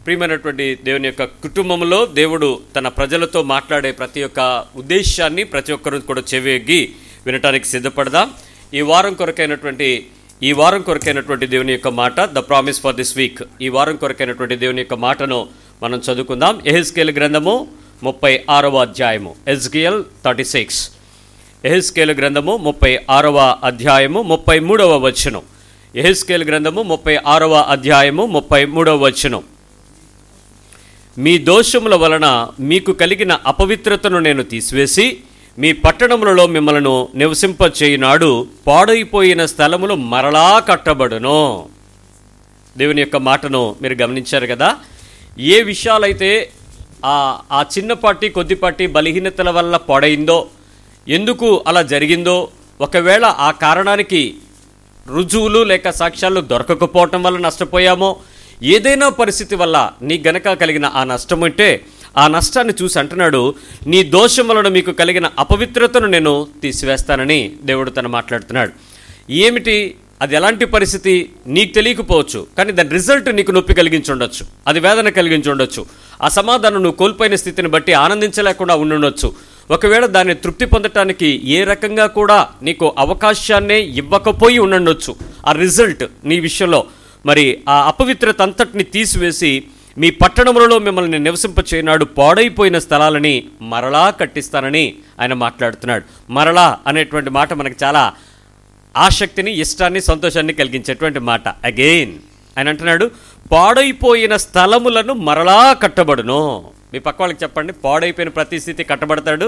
ప్రియమైనటువంటి దేవుని యొక్క కుటుంబంలో దేవుడు తన ప్రజలతో మాట్లాడే ప్రతి ఒక్క ఉద్దేశాన్ని ప్రతి ఒక్కరు కూడా చెవియొగ్గి వినటానికి సిద్ధపడదాం ఈ వారం కొరకైనటువంటి ఈ వారం కొరకైనటువంటి దేవుని యొక్క మాట the promise for this week ఈ వారం కొరకైనటువంటి దేవుని యొక్క మాటను మనం చదువుకుందాం ఎహెస్కేల్ గ్రంథము ముప్పై ఆరవ అధ్యాయము ఎస్గిఎల్ థర్టీ సిక్స్ ఎహెస్కేల్ గ్రంథము ముప్పై ఆరవ అధ్యాయము ముప్పై మూడవ వచనం ఎహెస్కేల్ గ్రంథము ముప్పై ఆరవ అధ్యాయము ముప్పై మూడవ వచనం మీ దోషముల వలన మీకు కలిగిన అపవిత్రతను నేను తీసివేసి మీ పట్టణములలో మిమ్మలను నివసింపచేయునాడు పాడైపోయిన స్థలములు మరలా కట్టబడును దేవుని యొక్క మాటను మీరు గమనించారు కదా ఏ విషయాలైతే ఆ ఆ చిన్నపాటి కొద్దిపాటి బలహీనతల వల్ల పాడైందో ఎందుకు అలా జరిగిందో ఒకవేళ ఆ కారణానికి రుజువులు లేక సాక్ష్యాలు దొరకకపోవటం వల్ల నష్టపోయామో ఏదైనా పరిస్థితి వల్ల నీ గనక కలిగిన ఆ నష్టం ఉంటే ఆ నష్టాన్ని చూసి అంటున్నాడు నీ దోషం వలన మీకు కలిగిన అపవిత్రతను నేను తీసివేస్తానని దేవుడు తను మాట్లాడుతున్నాడు ఏమిటి అది ఎలాంటి పరిస్థితి నీకు తెలియకపోవచ్చు కానీ దాని రిజల్ట్ నీకు నొప్పి కలిగించి ఉండొచ్చు అది వేదన కలిగించి ఉండొచ్చు ఆ సమాధానం నువ్వు కోల్పోయిన స్థితిని బట్టి ఆనందించలేకుండా ఉండుండొచ్చు ఒకవేళ దాన్ని తృప్తి పొందటానికి ఏ రకంగా కూడా నీకు అవకాశాన్నే ఇవ్వకపోయి ఉండుండొచ్చు ఆ రిజల్ట్ నీ విషయంలో మరి ఆ అపవిత్రత అంతటిని తీసివేసి మీ పట్టణములలో మిమ్మల్ని నివసింపచేయనాడు పాడైపోయిన స్థలాలని మరలా కట్టిస్తానని ఆయన మాట్లాడుతున్నాడు మరలా అనేటువంటి మాట మనకు చాలా ఆసక్తిని ఇష్టాన్ని సంతోషాన్ని కలిగించేటువంటి మాట అగైన్ ఆయన అంటున్నాడు పాడైపోయిన స్థలములను మరలా కట్టబడును మీ పక్క వాళ్ళకి చెప్పండి పాడైపోయిన ప్రతి స్థితి కట్టబడతాడు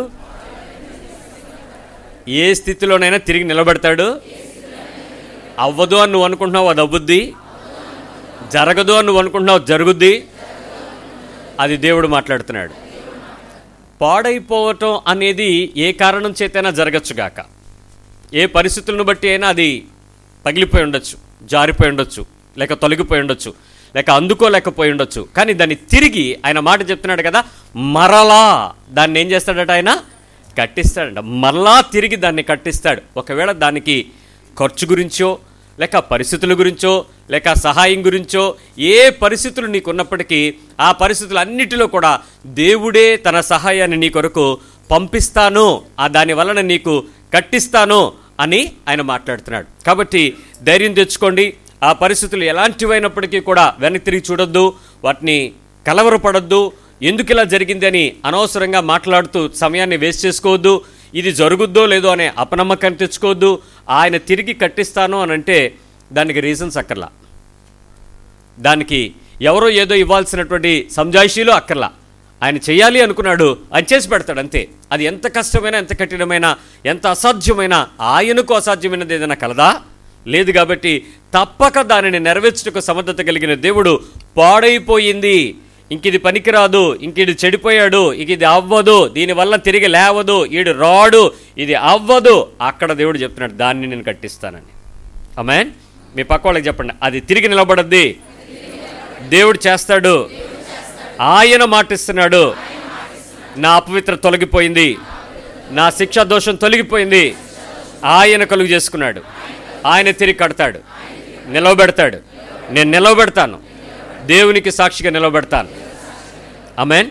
ఏ స్థితిలోనైనా తిరిగి నిలబడతాడు అవ్వదు అని నువ్వు అనుకుంటున్నావు అది అవ్వుద్ది జరగదు అని నువ్వు అనుకుంటున్నావు జరుగుద్ది అది దేవుడు మాట్లాడుతున్నాడు పాడైపోవటం అనేది ఏ కారణం చేతైనా జరగచ్చుగాక ఏ పరిస్థితులను బట్టి అయినా అది పగిలిపోయి ఉండొచ్చు జారిపోయి ఉండొచ్చు లేక తొలగిపోయి ఉండొచ్చు లేక అందుకోలేకపోయి ఉండొచ్చు కానీ దాన్ని తిరిగి ఆయన మాట చెప్తున్నాడు కదా మరలా దాన్ని ఏం చేస్తాడట ఆయన కట్టిస్తాడంట మరలా తిరిగి దాన్ని కట్టిస్తాడు ఒకవేళ దానికి ఖర్చు గురించో లేక పరిస్థితుల గురించో లేక సహాయం గురించో ఏ పరిస్థితులు నీకు ఉన్నప్పటికీ ఆ పరిస్థితులు అన్నిటిలో కూడా దేవుడే తన సహాయాన్ని నీ కొరకు పంపిస్తాను ఆ దాని వలన నీకు కట్టిస్తాను అని ఆయన మాట్లాడుతున్నాడు కాబట్టి ధైర్యం తెచ్చుకోండి ఆ పరిస్థితులు ఎలాంటివైనప్పటికీ కూడా వెనక్కి తిరిగి చూడొద్దు వాటిని కలవరపడొద్దు ఎందుకు ఇలా జరిగింది అని అనవసరంగా మాట్లాడుతూ సమయాన్ని వేస్ట్ చేసుకోవద్దు ఇది జరుగుద్దో లేదో అనే అపనమ్మకాన్ని తెచ్చుకోవద్దు ఆయన తిరిగి కట్టిస్తాను అని అంటే దానికి రీజన్స్ అక్కర్లా దానికి ఎవరో ఏదో ఇవ్వాల్సినటువంటి సంజాయిషీలు అక్కర్లా ఆయన చేయాలి అనుకున్నాడు ఆయన చేసి పెడతాడు అంతే అది ఎంత కష్టమైన ఎంత కఠినమైన ఎంత అసాధ్యమైన ఆయనకు అసాధ్యమైనది ఏదైనా కలదా లేదు కాబట్టి తప్పక దానిని నెరవేర్చుటకు సమర్థత కలిగిన దేవుడు పాడైపోయింది ఇంక ఇది పనికిరాదు ఇంక ఇది చెడిపోయాడు ఇంక ఇది అవ్వదు దీనివల్ల తిరిగి లేవదు ఈడు రాడు ఇది అవ్వదు అక్కడ దేవుడు చెప్తున్నాడు దాన్ని నేను కట్టిస్తానని అమెన్ మీ పక్క వాళ్ళకి చెప్పండి అది తిరిగి నిలబడద్ది దేవుడు చేస్తాడు ఆయన మాటిస్తున్నాడు నా అపవిత్ర తొలగిపోయింది నా శిక్షా దోషం తొలగిపోయింది ఆయన కలుగు చేసుకున్నాడు ఆయన తిరిగి కడతాడు నిలవబెడతాడు నేను నిలవబెడతాను దేవునికి సాక్షిగా నిలవబెడతాను ఆమెన్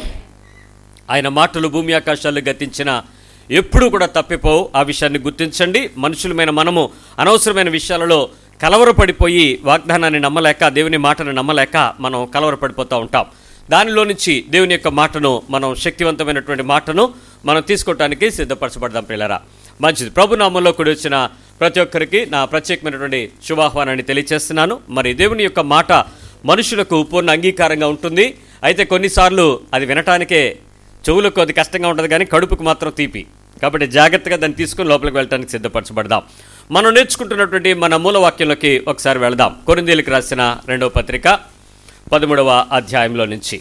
ఆయన మాటలు భూమి ఆకాశాలు గతించిన ఎప్పుడూ కూడా తప్పిపోవు ఆ విషయాన్ని గుర్తించండి మనుషులమైన మనము అనవసరమైన విషయాలలో కలవరపడిపోయి వాగ్దానాన్ని నమ్మలేక దేవుని మాటను నమ్మలేక మనం కలవరపడిపోతూ ఉంటాం దానిలో నుంచి దేవుని యొక్క మాటను మనం శక్తివంతమైనటువంటి మాటను మనం తీసుకోవటానికి సిద్ధపరచబడదాం పిల్లరా మంచిది ప్రభు నామంలో కూడి వచ్చిన ప్రతి ఒక్కరికి నా ప్రత్యేకమైనటువంటి శుభాహ్వానాన్ని తెలియజేస్తున్నాను మరి దేవుని యొక్క మాట మనుషులకు పూర్ణ అంగీకారంగా ఉంటుంది అయితే కొన్నిసార్లు అది వినటానికే చెవులకు అది కష్టంగా ఉంటుంది కానీ కడుపుకు మాత్రం తీపి కాబట్టి జాగ్రత్తగా దాన్ని తీసుకుని లోపలికి వెళ్ళడానికి సిద్ధపరచబడదాం మనం నేర్చుకుంటున్నటువంటి మన మూల వాక్యంలోకి ఒకసారి వెళదాం కొరిందీలకు రాసిన రెండవ పత్రిక పదమూడవ అధ్యాయంలో నుంచి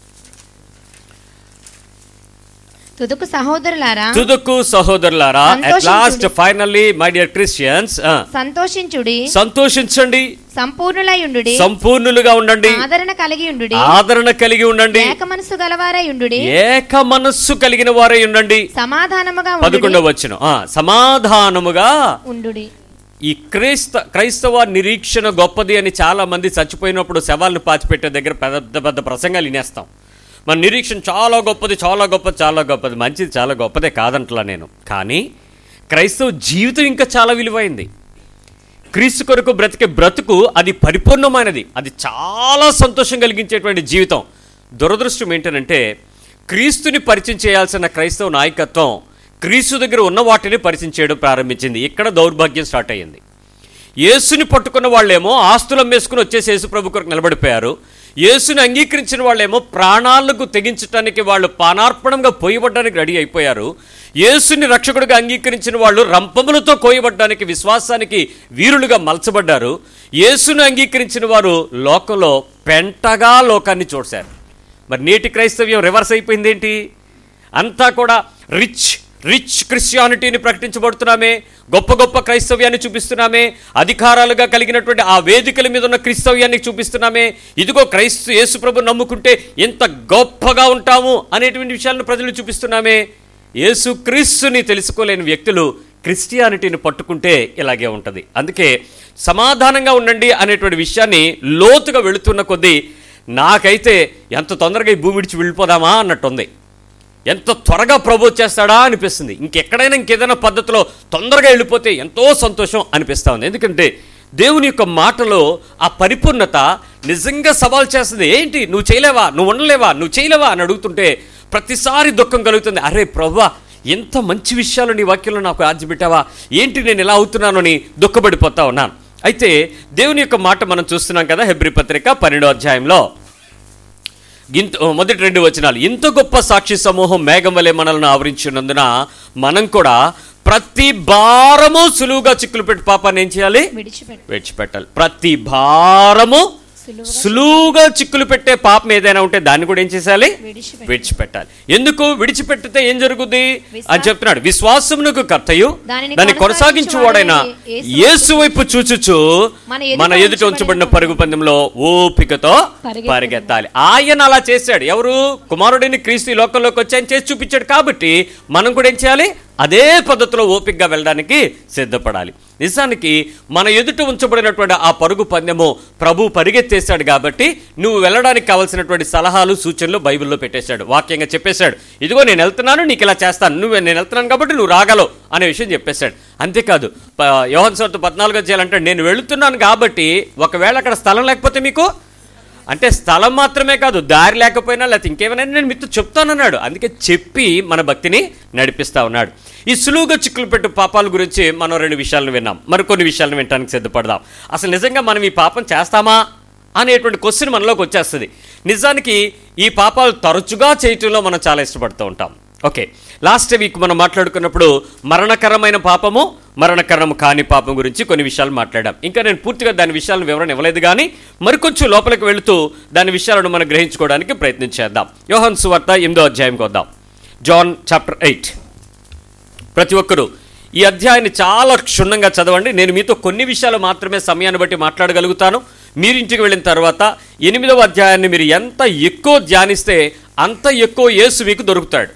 తుదుకు సహోదరులారా తుదుకు సహోదరులారా అట్ సంతోషించుడి. Last finally my dear Christians సంతోషించుడి సంతోషించండి సంపూర్ణులై సంపూర్ణులుగా ఉండండి ఆదరణ కలిగి ఉండుడి ఆదరణ కలిగి ఉండండి ఏక మనసు గలవారై ఉండుడి ఏక మనస్సు కలిగిన వారై ఉండండి సమాధానముగా ఉండుడి పదకొండవ వచ్చిన సమాధానముగా ఉండుడి ఈ క్రైస్త క్రైస్తవ నిరీక్షణ గొప్పది అని చాలామంది చచ్చిపోయినప్పుడు శవాలను పాతిపెట్టే దగ్గర పెద్ద పెద్ద ప్రసంగాలు వినేస్తాం మన నిరీక్షణ చాలా గొప్పది చాలా గొప్పది చాలా గొప్పది మంచిది చాలా గొప్పదే కాదంటలా నేను కానీ క్రైస్తవ జీవితం ఇంకా చాలా విలువైంది క్రీస్తు కొరకు బ్రతికే బ్రతుకు అది పరిపూర్ణమైనది అది చాలా సంతోషం కలిగించేటువంటి జీవితం దురదృష్టం ఏంటంటే క్రీస్తుని పరిచయం చేయాల్సిన క్రైస్తవ నాయకత్వం క్రీస్తు దగ్గర ఉన్న వాటిని పరిచయం చేయడం ప్రారంభించింది ఇక్కడ దౌర్భాగ్యం స్టార్ట్ అయ్యింది యేసుని పట్టుకున్న వాళ్ళేమో ఆస్తులు అమ్మేసుకుని వచ్చేసి యేసు ప్రభు కొరకు నిలబడిపోయారు యేసుని అంగీకరించిన వాళ్ళేమో ప్రాణాలకు తెగించడానికి వాళ్ళు పానార్పణంగా పోయబడ్డానికి రెడీ అయిపోయారు యేసుని రక్షకుడిగా అంగీకరించిన వాళ్ళు రంపములతో కోయబడ్డానికి విశ్వాసానికి వీరులుగా మలచబడ్డారు యేసుని అంగీకరించిన వారు లోకంలో పెంటగా లోకాన్ని చూశారు మరి నేటి క్రైస్తవ్యం రివర్స్ అయిపోయింది ఏంటి అంతా కూడా రిచ్ రిచ్ క్రిస్టియానిటీని ప్రకటించబడుతున్నామే గొప్ప గొప్ప క్రైస్తవ్యాన్ని చూపిస్తున్నామే అధికారాలుగా కలిగినటువంటి ఆ వేదికల మీద ఉన్న క్రైస్తవ్యాన్ని చూపిస్తున్నామే ఇదిగో క్రైస్తవ యేసుప్రభు నమ్ముకుంటే ఎంత గొప్పగా ఉంటాము అనేటువంటి విషయాలను ప్రజలు చూపిస్తున్నామే యేసు క్రీస్తుని తెలుసుకోలేని వ్యక్తులు క్రిస్టియానిటీని పట్టుకుంటే ఇలాగే ఉంటుంది అందుకే సమాధానంగా ఉండండి అనేటువంటి విషయాన్ని లోతుగా వెళుతున్న కొద్దీ నాకైతే ఎంత తొందరగా ఈ భూమి విడిచి వెళ్ళిపోదామా అన్నట్టుంది ఎంత త్వరగా ప్రభు చేస్తాడా అనిపిస్తుంది ఇంకెక్కడైనా ఇంకేదైనా పద్ధతిలో తొందరగా వెళ్ళిపోతే ఎంతో సంతోషం అనిపిస్తా ఉంది ఎందుకంటే దేవుని యొక్క మాటలో ఆ పరిపూర్ణత నిజంగా సవాల్ చేస్తుంది ఏంటి నువ్వు చేయలేవా నువ్వు ఉండలేవా నువ్వు చేయలేవా అని అడుగుతుంటే ప్రతిసారి దుఃఖం కలుగుతుంది అరే ప్రభా ఎంత మంచి విషయాలు నీ వాక్యంలో నాకు ఆర్జిపెట్టావా ఏంటి నేను ఇలా అవుతున్నాను అని దుఃఖపడిపోతా ఉన్నాను అయితే దేవుని యొక్క మాట మనం చూస్తున్నాం కదా హెబ్రి పత్రిక పన్నెండో అధ్యాయంలో ఇంత మొదటి రెండు వచనాలు ఇంత గొప్ప సాక్షి సమూహం మేఘం వలె మనల్ని ఆవరించినందున మనం కూడా ప్రతి భారము సులువుగా చిక్కులు పెట్టి పాపాన్ని ఏం చేయాలి విడిచిపెట్టు విడిచిపెట్టాలి ప్రతి భారము సులువుగా సులువుగా చిక్కులు పెట్టే పాపం ఏదైనా ఉంటే దాన్ని కూడా ఏం చేయాలి విడిచిపెట్టు విడిచిపెట్టాలి ఎందుకు విడిచిపెట్టితే ఏం జరుగుద్ది అని విశ్వాసం- చెప్తున్నాడు విశ్వాసమునకు కర్తయు దానిని దాన్ని కొనసాగించువాడైన కొనసాగించువాడైన యేసు వైపు చూచుచు మన ఎదుట మన ఎదుట ఉంచబడిన పరుగు పందెంలో ఓపికతో పరిగెత్తుదాం. పరిగెత్తాలి ఆయన అలా చేశాడు ఎవరు కుమారుడిని క్రీస్తు ఈ లోకంలోకి వచ్చి ఆయన చేసి చూపించాడు కాబట్టి మనం కూడా ఏం చేయాలి అదే పద్ధతిలో ఓపికగా వెళ్ళడానికి సిద్ధపడాలి నిజానికి మన ఎదుట ఉంచబడినటువంటి ఆ పరుగు పందెము ప్రభు పరిగెత్తేశాడు కాబట్టి నువ్వు వెళ్ళడానికి కావాల్సినటువంటి సలహాలు సూచనలు బైబిల్లో పెట్టేశాడు వాక్యంగా చెప్పేశాడు ఇదిగో నేను వెళ్తున్నాను నీకు ఇలా చేస్తాను నువ్వు నేను వెళ్తున్నాను కాబట్టి నువ్వు రాగలవు అనే విషయం చెప్పేశాడు అంతేకాదు ప- యోహన్ సోర్త పద్నాలుగో చేయాలంటే నేను వెళుతున్నాను కాబట్టి ఒకవేళ అక్కడ స్థలం లేకపోతే మీకు అంటే స్థలం మాత్రమే కాదు దారి లేకపోయినా లేకపోతే ఇంకేమైనా నేను మీతో చెప్తానన్నాడు అందుకే చెప్పి మన భక్తిని నడిపిస్తా ఉన్నాడు ఈ సులువుగా చిక్కులు పెట్టు పాపాల గురించి మనం రెండు విషయాలను విన్నాం మరికొన్ని విషయాలను వినడానికి సిద్ధపడదాం అసలు నిజంగా మనం ఈ పాపం చేస్తామా అనేటువంటి క్వశ్చన్ మనలోకి వచ్చేస్తుంది నిజానికి ఈ పాపాలు తరచుగా చేయటంలో మనం చాలా ఇష్టపడుతూ ఉంటాం ఓకే లాస్ట్ వీక్ మనం మాట్లాడుకున్నప్పుడు మరణకరమైన పాపము మరణకరము కాని పాపం గురించి కొన్ని విషయాలు మాట్లాడాం ఇంకా నేను పూర్తిగా దాని విషయాలను వివరణ ఇవ్వలేదు కానీ మరికొంచెం లోపలికి వెళుతూ దాని విషయాలను మనం గ్రహించుకోవడానికి ప్రయత్నం చేద్దాం యోహన్ సువార్త ఎనిమిదో అధ్యాయంకి వద్దాం జాన్ చాప్టర్ ఎయిట్ ప్రతి ఒక్కరూ ఈ అధ్యాయాన్ని చాలా క్షుణ్ణంగా చదవండి నేను మీతో కొన్ని విషయాలు మాత్రమే సమయాన్ని బట్టి మాట్లాడగలుగుతాను మీరు ఇంటికి వెళ్ళిన తర్వాత ఎనిమిదవ అధ్యాయాన్ని మీరు ఎంత ఎక్కువ ధ్యానిస్తే అంత ఎక్కువ యేసు మీకు దొరుకుతాడు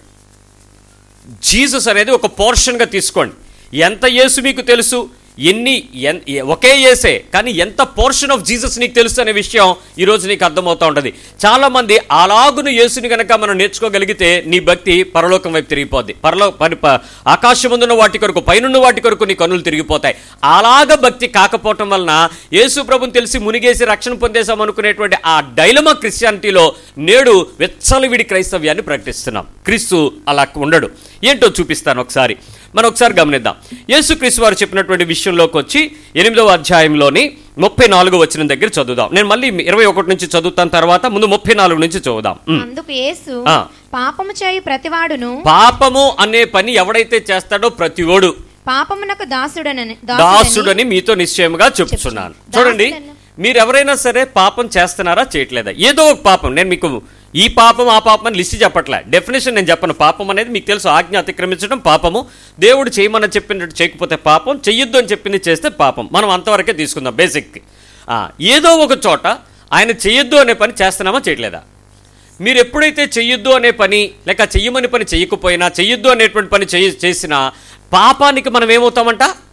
జీసస్ అనేది ఒక పోర్షన్గా తీసుకోండి ఎంత యేసు మీకు తెలుసు ఎన్ని ఎన్- ఎ- ఒకే యేసే కానీ ఎంత పోర్షన్ ఆఫ్ జీసస్ నీకు తెలుసు అనే విషయం ఈరోజు నీకు అర్థమవుతా ఉంటుంది చాలామంది అలాగును యేసుని కనుక మనం నేర్చుకోగలిగితే నీ భక్తి పరలోకం వైపు తిరిగిపోద్ది పరలో పరి ప- ఆకాశముందున్న వాటి కొరకు పైనున్న వాటి కొరకు నీ కన్నులు తిరిగిపోతాయి అలాగ భక్తి కాకపోవటం వలన యేసు ప్రభుని తెలిసి మునిగేసి రక్షణ పొందేసాం అనుకునేటువంటి ఆ డైలమా క్రిస్టియానిటీలో నేడు వెచ్చలవిడి క్రైస్తవ్యాన్ని ప్రకటిస్తున్నాం క్రీస్తు అలా ఉండడు ఏంటో చూపిస్తాను ఒకసారి మనం ఒకసారి గమనిద్దాం యేసుక్రీస్తు వారు చెప్పినటువంటి విషయంలోకి వచ్చి ఎనిమిదవ అధ్యాయంలోని ముప్పై నాలుగు వచ్చిన దగ్గర చదువుదాం నేను మళ్ళీ ఇరవై ఒకటి నుంచి చదువుతాను తర్వాత ముందు ముప్పై నాలుగు నుంచి చదువుదాం ఉమ్. అందుకు యేసు ఆ. పాపము చేయు ప్రతివాడును పాపము అనే పని ఎవడైతే చేస్తాడో ప్రతివాడు పాపమునకు దాసుడనని దాసుడని మీతో నిశ్చయముగా చెప్తున్నాను చూడండి మీరు ఎవరైనా సరే పాపం చేస్తున్నారా చేయట్లేదా ఏదో ఒక పాపం నేను మీకు ఈ పాపం ఆ పాపం అని లిస్ట్ చెప్పట్లే డెఫినేషన్ నేను చెప్పను పాపం అనేది మీకు తెలుసు ఆజ్ఞ అతిక్రమించడం పాపము దేవుడు చేయమని చెప్పినట్టు చేయకపోతే పాపం చెయ్యొద్దు అని చెప్పింది చేస్తే పాపం మనం అంతవరకే తీసుకుందాం బేసిక్ ఏదో ఒక చోట ఆయన చెయ్యొద్దు అనే పని చేస్తున్నామా చేయట్లేదా మీరు ఎప్పుడైతే చెయ్యొద్దు అనే పని లేక చెయ్యమని పని చెయ్యకపోయినా చెయ్యొద్దు అనేటువంటి పని చేయ చేసినా పాపానికి మనం ఏమవుతామంట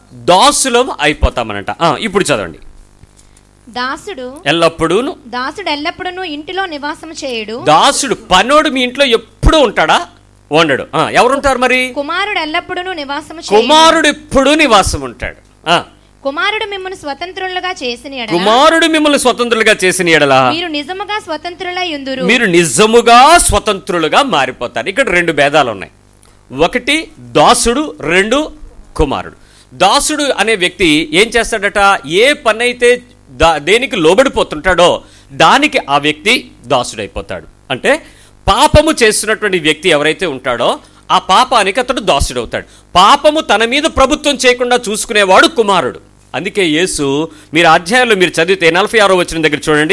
దాసులం అయిపోతామనంట ఆ, ఇప్పుడు చదవండి దాసుడు ఎల్లప్పుడూను దాసుడు ఎల్లప్పుడూ ఇంటిలో నివాసం చేయుడు దాసుడు పనోడు మీ ఇంట్లో ఎప్పుడూ ఉంటాడా ఉండడు ఆ, ఎవరుంటారు మరి కుమారుడు ఎల్లప్పుడూ నివాసం చేయుడు కుమారుడు ఎప్పుడూ నివాసం ఉంటాడు ఆ, కుమారుడు మిమ్మల్ని స్వతంత్రులుగా చేసిన ఎడల కుమారుడు మిమ్మల్ని స్వతంత్రులుగా చేసిన ఎడలా మీరు నిజముగా స్వతంత్రులై ఉందురు మీరు నిజముగా స్వతంత్రులుగా మారిపోతారు ఇక్కడ రెండు భేదాలు ఉన్నాయి ఒకటి దాసుడు రెండు కుమారుడు దాసుడు అనే వ్యక్తి ఏం చేస్తాడట ఏ పని అయితే దా దేనికి లోబడిపోతుంటాడో దానికి ఆ వ్యక్తి దాసుడైపోతాడు అంటే పాపము చేస్తున్నటువంటి వ్యక్తి ఎవరైతే ఉంటాడో ఆ పాపానికి అతడు దాసుడవుతాడు పాపము తన మీద ప్రభుత్వం చేయకుండా చూసుకునేవాడు కుమారుడు అందుకే యేసు మీరు అధ్యాయంలో మీరు చదివితే నలభై ఆరో వచ్చిన దగ్గర చూడండి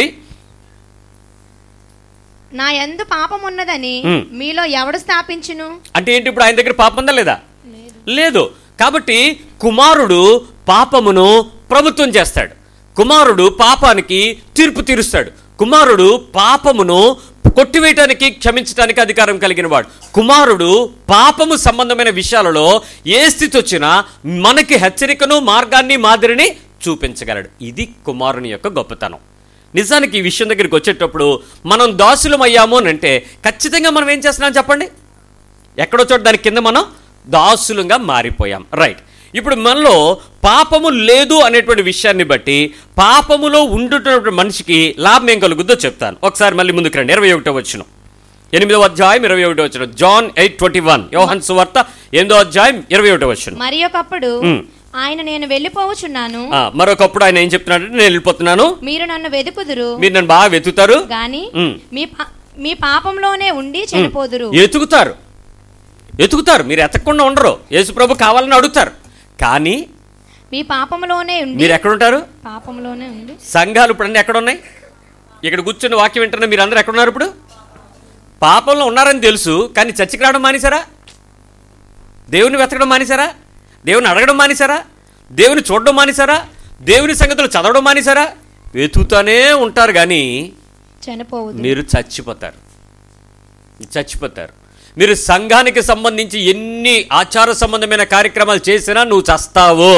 నా యందు పాపం ఉన్నదని ఉమ్. మీలో ఎవడు స్థాపించును అంటే ఏంటి ఇప్పుడు ఆయన దగ్గర పాపం ఉందా లేదా లేదు కాబట్టి కుమారుడు పాపమును ప్రభుత్వం చేస్తాడు కుమారుడు పాపానికి తీర్పు తీరుస్తాడు కుమారుడు పాపమును కొట్టివేయటానికి క్షమించడానికి అధికారం కలిగిన వాడు కుమారుడు పాపము సంబంధమైన విషయాలలో ఏ స్థితి వచ్చినా మనకి హెచ్చరికను మార్గాన్ని మాదిరిని చూపించగలడు ఇది కుమారుని యొక్క గొప్పతనం నిజానికి ఈ విషయం దగ్గరికి వచ్చేటప్పుడు మనం దాసులం అయ్యాము అని అంటే ఖచ్చితంగా మనం ఏం చేస్తున్నాం చెప్పండి ఎక్కడో చోట దాని కింద మనం దాసులుగా మారిపోయాం రైట్ ఇప్పుడు మనలో పాపము లేదు అనేటువంటి విషయాన్ని బట్టి పాపములో ఉండుతున్నటువంటి మనిషికి లాభం ఏం కలుగుద్దో చెప్తాను ఒకసారి మళ్ళీ ముందుకు రండి ఇరవై ఒకటో వచ్చిన ఎనిమిదో అధ్యాయం ఇరవై ఒకటో వచ్చిన జాన్ ఎయిట్ ట్వంటీ వన్ యోహన్ సువార్త ఎనిమిదో అధ్యాయం ఇరవై ఒకటో వచ్చిన మరి ఒకప్పుడు ఉమ్. ఆయన నేను వెళ్ళిపోవచున్నాను మరొకప్పుడు ఆయన ఏం చెప్తున్నాడంటే నేను వెళ్ళిపోతున్నాను మీరు నన్ను వెతుకుదురు మీరు నన్ను బాగా వెతుకుతారు గాని ఉమ్. మీ పా- మీ పాపంలోనే ఉండి చనిపోదురు ఎతుకుతారు ఎతుకుతారు మీరు ఎతకకుండా ఉండరు యేసుప్రభు కావాలని అడుగుతారు కానీ మీ పాపంలోనే ఉండి మీరు ఎక్కడుంటారు పాపంలోనే ఉండి సంఘాలు ఇప్పుడు అన్నీ ఎక్కడ ఉన్నాయి ఇక్కడ కూర్చుని వాక్యం వింటున్న మీరు అందరూ ఎక్కడున్నారు ఇప్పుడు పాపంలో ఉన్నారని తెలుసు కానీ చర్చికి రావడం మానేశారా దేవుని వెతకడం మానేశారా దేవుని అడగడం మానేశారా దేవుని చూడడం మానేశారా దేవుని సంగతులు చదవడం మానేశారా వెతుకుతానే ఉంటారు కానీ చనిపోవద్దు మీరు చచ్చిపోతారు చచ్చిపోతారు మీరు సంఘానికి సంబంధించి ఎన్ని ఆచార సంబంధమైన కార్యక్రమాలు చేసినా నువ్వు చస్తావు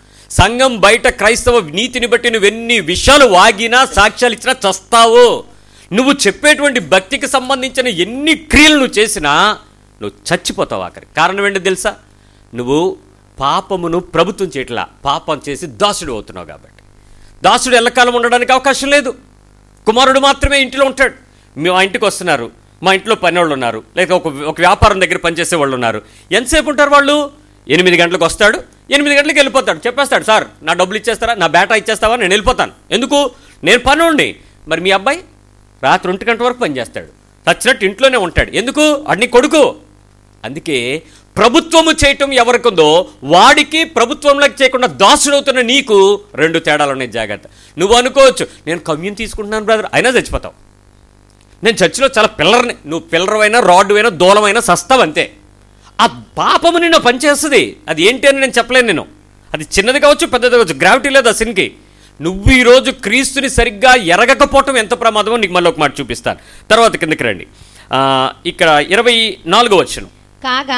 సంఘం బయట క్రైస్తవ నీతిని బట్టి నువ్వు ఎన్ని విషయాలు వాగినా సాక్ష్యాలు ఇచ్చినా చస్తావు నువ్వు చెప్పేటువంటి భక్తికి సంబంధించిన ఎన్ని క్రియలు నువ్వు చేసినా నువ్వు చచ్చిపోతావు ఆఖరి కారణం ఏంటో తెలుసా నువ్వు పాపమును ప్రభుత్వం చేయట్లా పాపం చేసి దాసుడు అవుతున్నావు కాబట్టి దాసుడు ఎల్లకాలం ఉండడానికి అవకాశం లేదు కుమారుడు మాత్రమే ఇంటిలో ఉంటాడు మేము ఆ ఇంటికి వస్తున్నారు మా ఇంట్లో పని వాళ్ళు ఉన్నారు లేక ఒక ఒక వ్యాపారం దగ్గర పనిచేసే వాళ్ళు ఉన్నారు ఎంతసేపు ఉంటారు వాళ్ళు ఎనిమిది గంటలకు వస్తాడు ఎనిమిది గంటలకు వెళ్ళిపోతాడు చెప్పేస్తాడు సార్ నా డబ్బులు ఇచ్చేస్తారా నా బేటా ఇచ్చేస్తావా నేను వెళ్ళిపోతాను ఎందుకు నేను పని ఉండి మరి మీ అబ్బాయి రాత్రి ఒంటి గంట వరకు పనిచేస్తాడు చచ్చినట్టు ఇంట్లోనే ఉంటాడు ఎందుకు అన్ని కొడుకు అందుకే ప్రభుత్వము చేయటం ఎవరికుందో వాడికి ప్రభుత్వంలోకి చేయకుండా దాసుడవుతున్న నీకు రెండు తేడాలు ఉన్నాయి జాగ్రత్త నువ్వు అనుకోవచ్చు నేను కమ్యూన్ తీసుకుంటున్నాను బ్రదర్ అయినా చచ్చిపోతావు నేను చర్చిలో చాలా పిల్లర్ని నువ్వు పిల్లరవైనా రాడ్డు అయినా దూలమైనా సస్తావు అంతే ఆ పాపము నిన్ను పనిచేస్తుంది అది ఏంటి అని నేను చెప్పలేను నేను అది చిన్నది కావచ్చు పెద్దది కావచ్చు గ్రావిటీ లేదు ఆ సిన్కి నువ్వు ఈరోజు క్రీస్తుని సరిగ్గా ఎరగకపోవటం ఎంత ప్రమాదమో నీకు మళ్ళీ ఒక మాట చూపిస్తాను తర్వాత కిందకి రండి ఆ, ఇక్కడ ఇరవై నాలుగో వచ్చును కాగా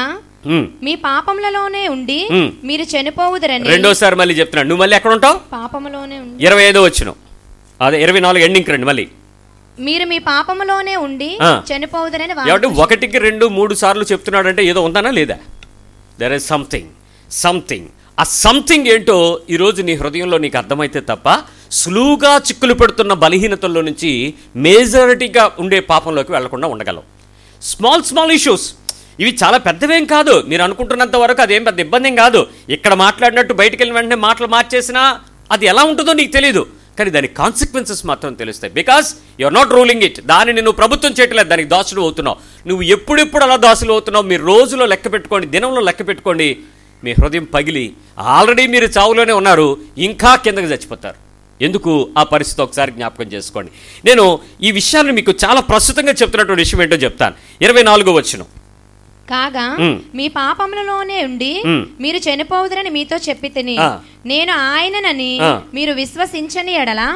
మీ పాపములలోనే ఉండి ఉమ్. మీరు చనిపోవుదురని రెండోసారి మళ్ళీ చెప్తున్నాను నువ్వు మళ్ళీ ఎక్కడ ఉంటావు పాపములోనే ఉండి ఇరవై ఐదో వచ్చును అదే ఇరవై నాలుగు ఎండింగ్ రండి మళ్ళీ మీరు మీ పాపములోనే ఉండి ఆ. చనిపోవుదురని ఏమంటే వాగ్దానం ఒకటికి రెండు మూడు సార్లు చెప్తున్నాడంటే ఏదో ఉందానా లేదా there is something something ah something ఏంటో ఈరోజు నీ హృదయంలో నీకు అర్థమైతే తప్ప సులువుగా చిక్కులు పెడుతున్న బలహీనతల్లో నుంచి మేజారిటీగా ఉండే పాపంలోకి వెళ్లకుండా ఉండగలం స్మాల్ స్మాల్ ఇష్యూస్ ఇవి చాలా పెద్దవేం కాదు మీరు అనుకుంటున్నంత వరకు అదేం పెద్ద ఇబ్బంది ఏం కాదు ఇక్కడ మాట్లాడినట్టు బయటికి వెళ్ళిన వెంటనే మాటలు మార్చేసినా అది ఎలా ఉంటుందో నీకు తెలియదు కానీ దాని కాన్సిక్వెన్సెస్ మాత్రం తెలుస్తాయి because are not ruling it దానిని నువ్వు ప్రభుత్వం చేయట్లేదు దానికి దాసుడు అవుతున్నావు నువ్వు ఎప్పుడెప్పుడు అలా దాసులు అవుతున్నావు మీరు రోజులో లెక్క పెట్టుకోండి దినంలో లెక్క పెట్టుకోండి మీ హృదయం పగిలి ఆల్రెడీ మీరు చావులోనే ఉన్నారు ఇంకా కిందకి చచ్చిపోతారు ఎందుకు ఆ పరిస్థితి ఒకసారి జ్ఞాపకం చేసుకోండి నేను ఈ విషయాన్ని మీకు చాలా ప్రస్తుతంగా చెప్తున్నటువంటి విషయం ఏంటో చెప్తాను ఇరవై నాలుగో వచ్చిన కాగా ఉమ్. మీ పాపములలోనే ఉండి ఉమ్. మీరు చనిపోవుదురని మీతో చెప్పి తిని ఆ. నేను ఆయననని ఆ. మీరు విశ్వసించని ఎడలా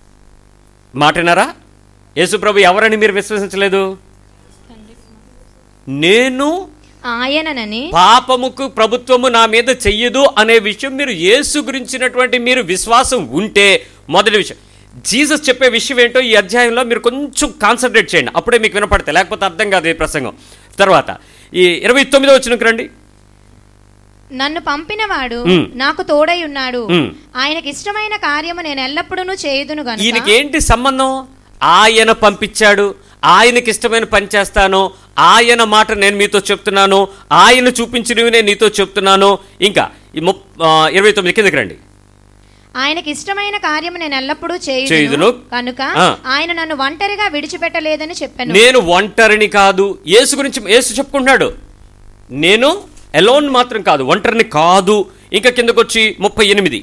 మాటినారా యేసుప్రభు ఎవరని మీరు విశ్వసించలేదు నేను ఆయననని పాపముకు ప్రభుత్వము నా మీద చెయ్యదు అనే విషయం మీరు యేసు గురించినటువంటి మీరు విశ్వాసం ఉంటే మొదటి విషయం జీసస్ చెప్పే విషయం ఏంటో ఈ అధ్యాయంలో మీరు కొంచెం కాన్సన్ట్రేట్ చేయండి అప్పుడే మీకు వినపడతాయి లేకపోతే అర్థం కాదు ఈ ప్రసంగం తర్వాత ఈ ఇరవై తొమ్మిదో వచ్చినకు రండి నన్ను పంపినవాడు మ్. నాకు తోడై ఉన్నాడు మ్. ఆయనకి ఇష్టమైన కార్యము నేను ఎల్లప్పుడూ చేయుదును ఈయనకి గనుక ఏంటి సంబంధం ఆయన పంపించాడు ఆయనకి ఇష్టమైన పని చేస్తాను ఆయన మాట నేను మీతో చెప్తున్నాను ఆయన చూపించినవి నేను నీతో చెప్తున్నాను ఇంకా ఈ ముప్ ఆ, ఇరవై తొమ్మిది కిందకి రండి ఆయనకి ఇష్టమైన కార్యము నేను ఎల్లప్పుడూ చేయుదును. చేయుదును కనుక ఆ. ఆయన నన్ను ఒంటరిగా విడిచిపెట్టలేదని చెప్పాను నేను ఒంటరిని కాదు యేసు గురించి యేసు చెప్పుకుంటున్నాడు నేను ఎలోన్ మాత్రం కాదు ఒంటరిని కాదు ఇంకా కిందకు వచ్చి ముప్పై ఎనిమిది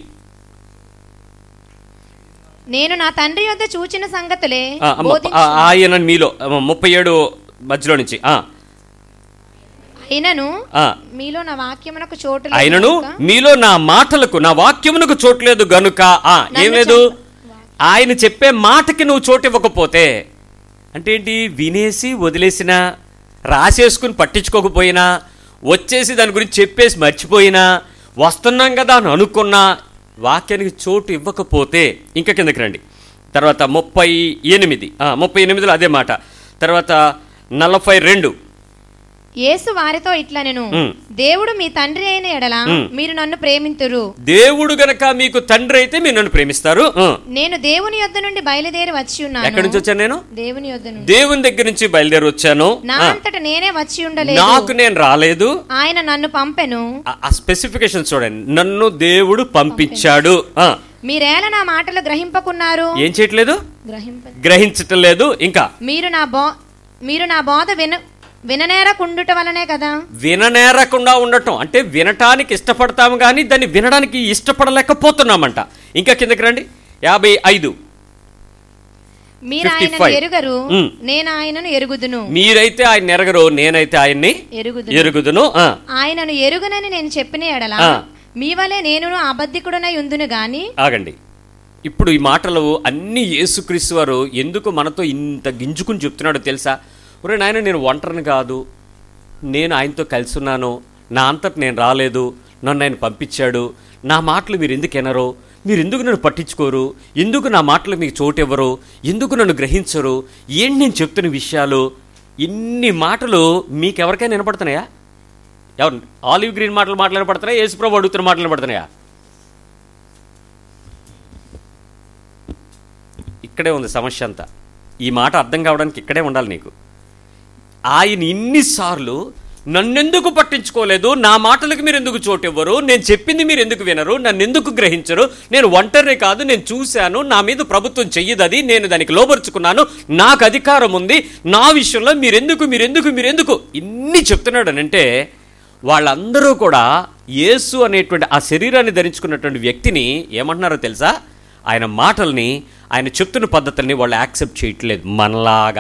నేను నా తండ్రి యొద్ద చూచిన సంగతులే ఆ, అమ్మ, బోధించు. ఆ, ఆయన మీలో అమ్మ, ముప్పై ఏడు మధ్యలో నుంచి ఆ, అయినను ఆ. మీలో నా వాక్యమునకు చోటు లేదు ఆయనను కనుక మీలో నా మాటలకు నా వాక్యమునకు చోట్లేదు గనుక ఆ, ఏం నన్ను లేదు చంప- ఆయన చెప్పే మాటకి నువ్వు చోటు ఇవ్వకపోతే అంటే ఏంటి వినేసి వదిలేసినా రాసేసుకుని పట్టించుకోకపోయినా వచ్చేసి దాని గురించి చెప్పేసి మర్చిపోయినా వస్తున్నాం కదా అని అనుకున్నా వాక్యానికి చోటు ఇవ్వకపోతే ఇంకా కిందకి రండి తర్వాత ముప్పై ఎనిమిది ఆ, ముప్పై ఎనిమిదిలో అదే మాట తర్వాత నలభై రెండు యేసు వారితో ఇట్లా నేను మ్. దేవుడు మీ తండ్రి అయిన ఎడల మ్. మీరు నన్ను ప్రేమింతురు దేవుడు గనక మీకు తండ్రి అయితే మీరు నన్ను ప్రేమిస్తారు ఆ. నేను దేవుని యొద్ద నుండి బయలుదేరి వచ్చి ఉన్నాను ఎక్కడి నుంచి వచ్చాను నేను దేవుని యొద్ద నుండి దేవుని దగ్గర నుంచి బయలుదేరి వచ్చాను నా ఆ. అంతట నేనే వచ్చి ఉండలేదు నాకు నేను రాలేదు ఆయన నన్ను పంపెను ఆ- ఆ స్పెసిఫికేషన్ చూడండి నన్ను దేవుడు పంపించాడు ఆ. మీరేల నా మాటలు గ్రహింపకున్నారు ఏం చేయట్లేదు గ్రహింప గ్రహించటం లేదు ఇంకా మీరు నా బో మీరు నా బోధ విన విననేరకుండుట వలనే కదా విననేరకుండా ఉండటం అంటే వినటానికి ఇష్టపడతాము కానీ దాన్ని వినడానికి ఇష్టపడలేకపోతున్నామంట ఇంకా కిందకి రండి యాభై ఐదు మీరు 55. ఆయనను ఎరుగరు మ్. నేను ఆయనను ఎరుగుదును మీరైతే ఆయన ఎరగరు నేనైతే ఆయన్ని ఎరుగుదును ఎరుగుదును ఆ. ఆయనను ఎరుగునని నేను చెప్పిన ఎడల ఆ. మీ వలె నేను అబద్ధికుడనై ఉందును గాని ఆగండి ఇప్పుడు ఈ మాటలు అన్ని యేసుక్రీస్తు వారు ఎందుకు మనతో ఇంత గింజుకుని చెప్తున్నాడో తెలుసా ఒరే నాయన నేను ఒంటరిని కాదు నేను ఆయనతో కలిసి ఉన్నాను నా అంతట నేను రాలేదు నన్ను ఆయన పంపించాడు నా మాటలు మీరు ఎందుకు వినరు మీరు ఎందుకు నన్ను పట్టించుకోరు ఎందుకు నా మాటలు మీకు చోటు ఇవ్వరు ఎందుకు నన్ను గ్రహించరు ఏంటి నేను చెప్తున్న విషయాలు ఇన్ని మాటలు మీకు ఎవరికైనా వినపడుతున్నాయా ఎవరు ఆలివ్ గ్రీన్ మాటలు మాట్లాడబడుతున్నాయా యేసుప్రభు అడుగుతున్న మాటలు పడుతున్నాయా ఇక్కడే ఉంది సమస్య అంతా ఈ మాట అర్థం కావడానికి ఇక్కడే ఉండాలి నీకు ఆయన ఇన్నిసార్లు నన్నెందుకు పట్టించుకోలేదు నా మాటలకు మీరు ఎందుకు చోటు ఇవ్వరు నేను చెప్పింది మీరు ఎందుకు వినరు నన్ను ఎందుకు గ్రహించరు నేను ఒంటరిని కాదు నేను చూశాను నా మీద ప్రభుత్వం చెయ్యదు అది నేను దానికి లోబరుచుకున్నాను నాకు అధికారం ఉంది నా విషయంలో మీరెందుకు మీరెందుకు మీరెందుకు ఇన్ని చెప్తున్నాడనంటే వాళ్ళందరూ కూడా యేసు అనేటువంటి ఆ శరీరాన్ని ధరించుకున్నటువంటి వ్యక్తిని ఏమంటున్నారో తెలుసా ఆయన మాటల్ని ఆయన చెప్తున్న పద్ధతుల్ని వాళ్ళు యాక్సెప్ట్ చేయట్లేదు మనలాగా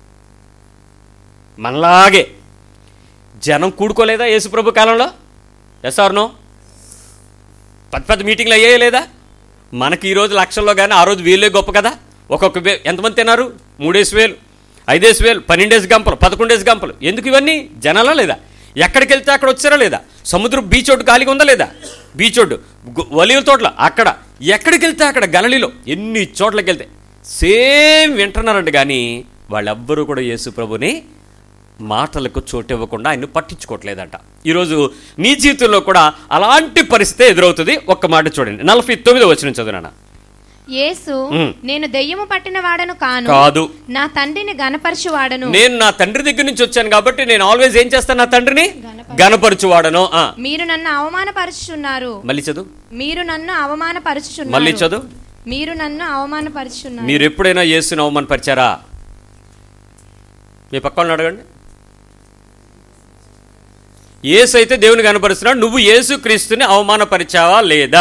మనలాగే జనం కూడుకోలేదా యేసుప్రభు కాలంలో ఎస్ ఆర్ నో పెద్ద పెద్ద మీటింగ్లు అయ్యాయో లేదా మనకి ఈరోజు లక్షల్లో కానీ ఆ రోజు వీళ్ళే గొప్ప కదా ఒక్కొక్క వే ఎంతమంది తిన్నారు మూడేసి వేలు ఐదేసి వేలు పన్నెండేసి గంపలు పదకొండేసి గంపలు ఎందుకు ఇవన్నీ జనాలా లేదా ఎక్కడికి వెళ్తే అక్కడ వచ్చారా లేదా సముద్రం బీచ్ ఒడ్డు ఖాళీగా ఉందా లేదా బీచ్ ఒడ్డు గు- ఒలివ తోటల అక్కడ ఎక్కడికి వెళ్తే అక్కడ గలలీలో ఎన్ని చోట్లకి వెళ్తే సేమ్ వింటున్నారంట కానీ వాళ్ళెవ్వరూ కూడా యేసు ప్రభుని మాటలకు చోటు ఇవ్వకుండా ఆయన పట్టించుకోవట్లేదంట ఈరోజు నీ జీవితంలో కూడా అలాంటి పరిస్థితి ఎదురవుతుంది ఒక్క మాట చూడండి నలభై తొమ్మిదో వచ్చిన చదువునా యేసు మ్. నేను దెయ్యము పట్టిన వాడను కాను కాదు నా తండ్రిని గనపరచు వాడను నేను నా తండ్రి దగ్గర నుంచి వచ్చాను కాబట్టి నేను ఆల్వేస్ ఏం చేస్తాను నా తండ్రిని గణపరచు. గణపరచువాడను ఆ, మీరు నన్ను అవమానపరుచుచున్నారు మళ్ళీ చదువు మీరు నన్ను అవమానపరుచుచున్నారు మళ్ళీ చదువు మీరు నన్ను అవమానపరుచుచున్నారు మీరు ఎప్పుడైనా యేసుని అవమానపరిచారా మీ పక్క వాళ్ళని అడగండి యేసు అయితే దేవుని కనపరుస్తున్నాడు నువ్వు యేసు క్రీస్తుని అవమానపరిచావా లేదా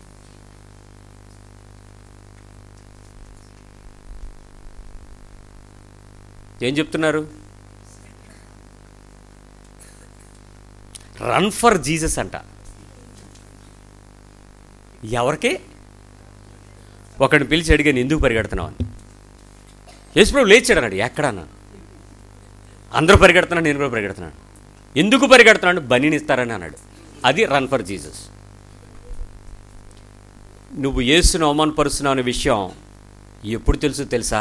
ఏం చెప్తున్నారు రన్ ఫర్ జీసస్ అంట ఎవరికి ఒకడిని పిలిచి అడిగాను ఎందుకు పరిగెడుతున్నావు అని యేసుప్రభు లేచాడు అన్నాడు ఎక్కడన్నా అందరూ పరిగెడుతున్నాడు నేను కూడా పరిగెడుతున్నాను ఎందుకు పరిగెడుతున్నాడు బనీని ఇస్తారని అన్నాడు అది రన్ ఫర్ జీసస్ నువ్వు యేసును అవమానపరుస్తున్నావు అనే విషయం ఎప్పుడు తెలుసు తెలుసా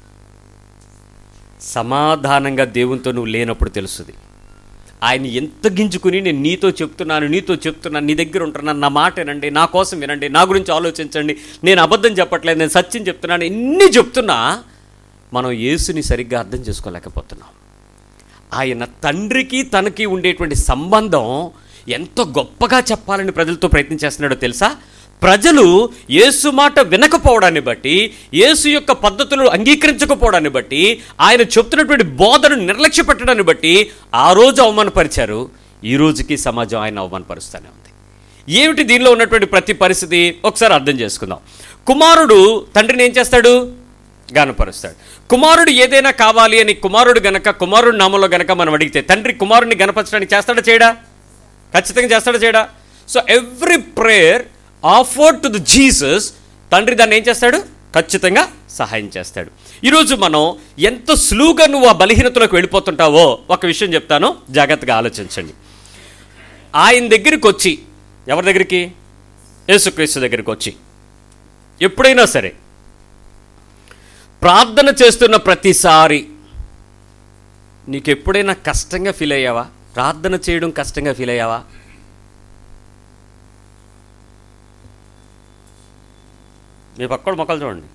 సమాధానంగా దేవునితో నువ్వు లేనప్పుడు తెలుస్తుంది ఆయన ఎంత గింజుకుని నేను నీతో చెప్తున్నాను నీతో చెప్తున్నాను నీ దగ్గర ఉంటున్నాను నా మాట వినండి నా కోసం వినండి నా గురించి ఆలోచించండి నేను అబద్ధం చెప్పట్లేదు నేను సత్యం చెప్తున్నాను ఇన్ని చెప్తున్నా మనం యేసుని సరిగ్గా అర్థం చేసుకోలేకపోతున్నాం ఆయన తండ్రికి తనకి ఉండేటువంటి సంబంధం ఎంత గొప్పగా చెప్పాలని ప్రజలతో ప్రయత్నం చేస్తున్నాడో తెలుసా ప్రజలు యేసు మాట వినకపోవడాన్ని బట్టి యేసు యొక్క పద్ధతులు అంగీకరించకపోవడాన్ని బట్టి ఆయన చెప్తున్నటువంటి బోధను నిర్లక్ష్య పెట్టడాన్ని బట్టి ఆ రోజు అవమానపరిచారు ఈ రోజుకి సమాజం ఆయన అవమానపరుస్తూనే ఉంది ఏమిటి దీనిలో ఉన్నటువంటి ప్రతి పరిస్థితి ఒకసారి అర్థం చేసుకుందాం కుమారుడు తండ్రిని ఏం చేస్తాడు గనపరుస్తాడు కుమారుడు ఏదైనా కావాలి అని కుమారుడు గనక కుమారుడు నామంలో గనక మనం అడిగితే తండ్రి కుమారుడిని గనపరచడానికి చేస్తాడా చేయడా ఖచ్చితంగా చేస్తాడా చేయడా so every prayer offered to the Jesus తండ్రి దాన్ని ఏం చేస్తాడు ఖచ్చితంగా సహాయం చేస్తాడు ఈరోజు మనం ఎంత సులువుగా నువ్వు ఆ బలహీనతలోకి వెళ్ళిపోతుంటావో ఒక విషయం చెప్తాను జాగ్రత్తగా ఆలోచించండి ఆయన దగ్గరికి వచ్చి ఎవరి దగ్గరికి యేసుక్రీస్తు దగ్గరికి వచ్చి ఎప్పుడైనా సరే ప్రార్థన చేస్తున్న ప్రతిసారి నీకు ఎప్పుడైనా కష్టంగా ఫీల్ అయ్యావా ప్రార్థన చేయడం కష్టంగా ఫీల్ అయ్యావా మీ పక్కడు మొక్కలు చూడండి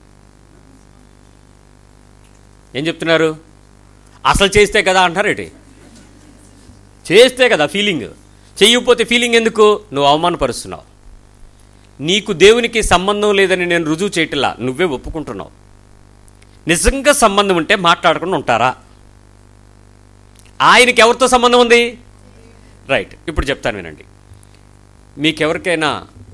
ఏం చెప్తున్నారు అసలు చేస్తే కదా అంటారు ఏంటి చేస్తే కదా ఫీలింగ్ చేయకపోతే ఫీలింగ్ ఎందుకు నువ్వు అవమానపరుస్తున్నావు నీకు దేవునికి సంబంధం లేదని నేను రుజువు చేయట్లా నువ్వే ఒప్పుకుంటున్నావు నిజంగా సంబంధం ఉంటే మాట్లాడకుండా ఉంటారా ఆయనకి ఎవరితో సంబంధం ఉంది రైట్ ఇప్పుడు చెప్తాను వినండి మీకెవరికైనా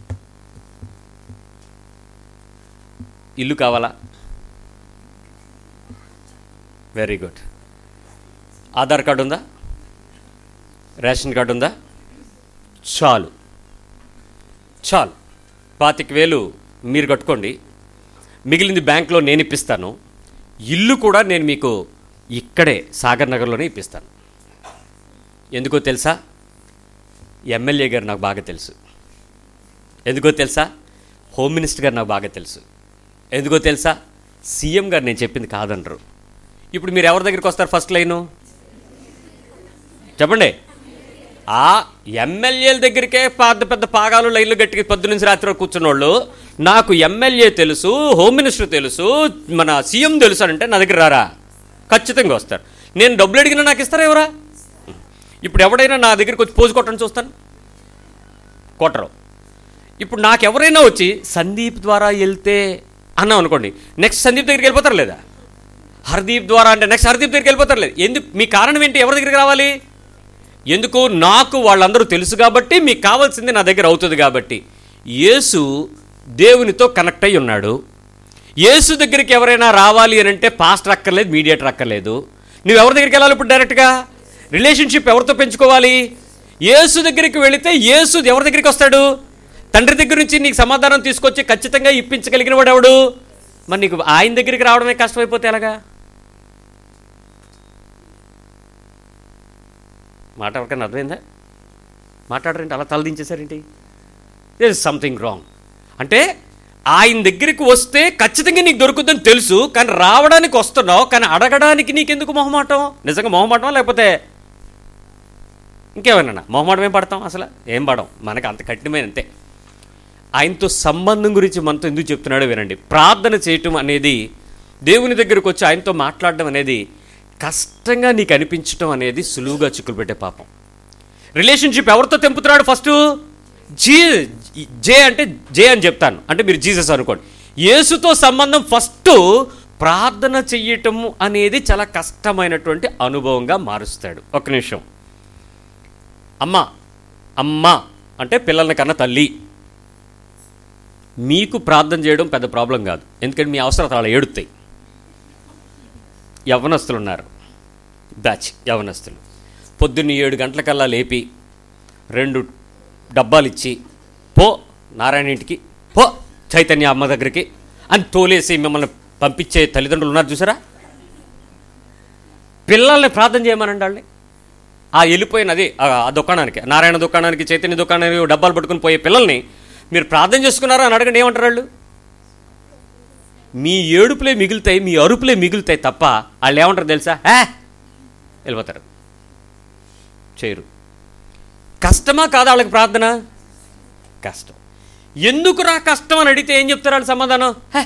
ఇల్లు కావాలా వెరీ గుడ్ ఆధార్ కార్డు ఉందా రేషన్ కార్డు ఉందా చాలు చాలు పాతిక వేలు మీరు కట్టుకోండి మిగిలింది బ్యాంక్లో నేను ఇప్పిస్తాను ఇల్లు కూడా నేను మీకు ఇక్కడే సాగర్ నగర్లోనే ఇప్పిస్తాను ఎందుకో తెలుసా ఎమ్మెల్యే గారు నాకు బాగా తెలుసు ఎందుకో తెలుసా హోమ్ మినిస్టర్ గారు నాకు బాగా తెలుసు ఎందుకో తెలుసా సీఎం గారు నేను చెప్పింది కాదనరు ఇప్పుడు మీరు ఎవరి దగ్గరికి వస్తారు ఫస్ట్ లైను చెప్పండి ఆ ఎమ్మెల్యేల దగ్గరికే పెద్ద పెద్ద పాగాలు లైన్లు గట్టికి పొద్దు నుంచి రాత్రి వరకు కూర్చున్నోళ్ళు నాకు ఎమ్మెల్యే తెలుసు హోమ్ మినిస్టర్ తెలుసు మన సీఎం తెలుసు అని అంటే నా దగ్గర రారా ఖచ్చితంగా వస్తారు నేను డబ్బులు అడిగినా నాకు ఇస్తారా ఎవరా ఇప్పుడు ఎవడైనా నా దగ్గరికి వచ్చి పోజు కొట్టని చూస్తాను కొట్టరు ఇప్పుడు నాకు ఎవరైనా వచ్చి సందీప్ ద్వారా వెళ్తే అన్నాం అనుకోండి నెక్స్ట్ సందీప్ దగ్గరికి వెళ్ళిపోతారు లేదా హర్దీప్ ద్వారా అంటే నెక్స్ట్ హర్దీప్ దగ్గరికి వెళ్ళిపోతారు లేదు ఎందుకు మీ కారణం ఏంటి ఎవరి దగ్గరికి రావాలి ఎందుకు నాకు వాళ్ళందరూ తెలుసు కాబట్టి మీకు కావాల్సింది నా దగ్గర అవుతుంది కాబట్టి యేసు దేవునితో కనెక్ట్ అయి ఉన్నాడు యేసు దగ్గరికి ఎవరైనా రావాలి అని అంటే పాస్టర్ అక్కర్లేదు మీడియేటర్ అక్కర్లేదు నువ్వు ఎవరి దగ్గరికి వెళ్ళాలి ఇప్పుడు డైరెక్ట్గా రిలేషన్షిప్ ఎవరితో పెంచుకోవాలి యేసు దగ్గరికి వెళితే యేసు ఎవరి దగ్గరికి వస్తాడు తండ్రి దగ్గర నుంచి నీకు సమాధానం తీసుకొచ్చి ఖచ్చితంగా ఇప్పించగలిగిన వాడు ఎవడు మరి నీకు ఆయన దగ్గరికి రావడమే కష్టమైపోతే ఎలాగా మాట ఎవరికైనా అర్థమైందా మాట్లాడరేంటి అలా తలదించేశారేంటి దేర్ ఇస్ సంథింగ్ రాంగ్ అంటే ఆయన దగ్గరికి వస్తే ఖచ్చితంగా నీకు దొరుకుతుందని తెలుసు కానీ రావడానికి వస్తున్నావు కానీ అడగడానికి నీకెందుకు మొహమాటం నిజంగా మొహమాటం లేకపోతే ఇంకేమైనా మొహమాటం ఏం పడతాం అసలు ఏం పడం మనకు అంత కఠినమైన అంతే ఆయనతో సంబంధం గురించి మనతో ఎందుకు చెప్తున్నాడో వినండి ప్రార్థన చేయటం అనేది దేవుని దగ్గరకు వచ్చి ఆయనతో మాట్లాడడం అనేది కష్టంగా నీకు అనిపించడం అనేది సులువుగా చిక్కులు పెట్టే పాపం రిలేషన్షిప్ ఎవరితో తెంపుతున్నాడు ఫస్ట్ జీ జే అంటే జే అని చెప్తాను అంటే మీరు జీసస్ అనుకోండి యేసుతో సంబంధం ఫస్ట్ ప్రార్థన చెయ్యటము అనేది చాలా కష్టమైనటువంటి అనుభవంగా మారుస్తాడు ఒక నిమిషం అమ్మ అమ్మ అంటే పిల్లల్ని కన్న తల్లి మీకు ప్రార్థన చేయడం పెద్ద ప్రాబ్లం కాదు ఎందుకంటే మీ అవసరం అలా ఏడుతాయి యవనస్తులు ఉన్నారు బ్యాచ్ యవనస్తులు పొద్దున్న ఏడు గంటలకల్లా లేపి రెండు డబ్బాలు ఇచ్చి పో నారాయణ ఇంటికి పో చైతన్య అమ్మ దగ్గరికి అని తోలేసి మిమ్మల్ని పంపించే తల్లిదండ్రులు ఉన్నారు చూసారా పిల్లల్ని ప్రార్థన చేయమనండి వాళ్ళని ఆ వెళ్ళిపోయిన అది ఆ ఆ దుకాణానికి నారాయణ దుకాణానికి చైతన్య దుకాణానికి డబ్బాలు పట్టుకుని పోయే పిల్లల్ని మీరు ప్రార్థన చేసుకున్నారా అని అడగండి ఏమంటారు వాళ్ళు మీ ఏడుపులే మిగులుతాయి మీ అరుపులే మిగులుతాయి తప్ప వాళ్ళు ఏమంటారు తెలుసా హే వెళ్ళిపోతారు చేయరు కష్టమా కాదా వాళ్ళకి ప్రార్థన కష్టం ఎందుకురా కష్టం అని అడిగితే ఏం చెప్తారు వాళ్ళు సమాధానం హే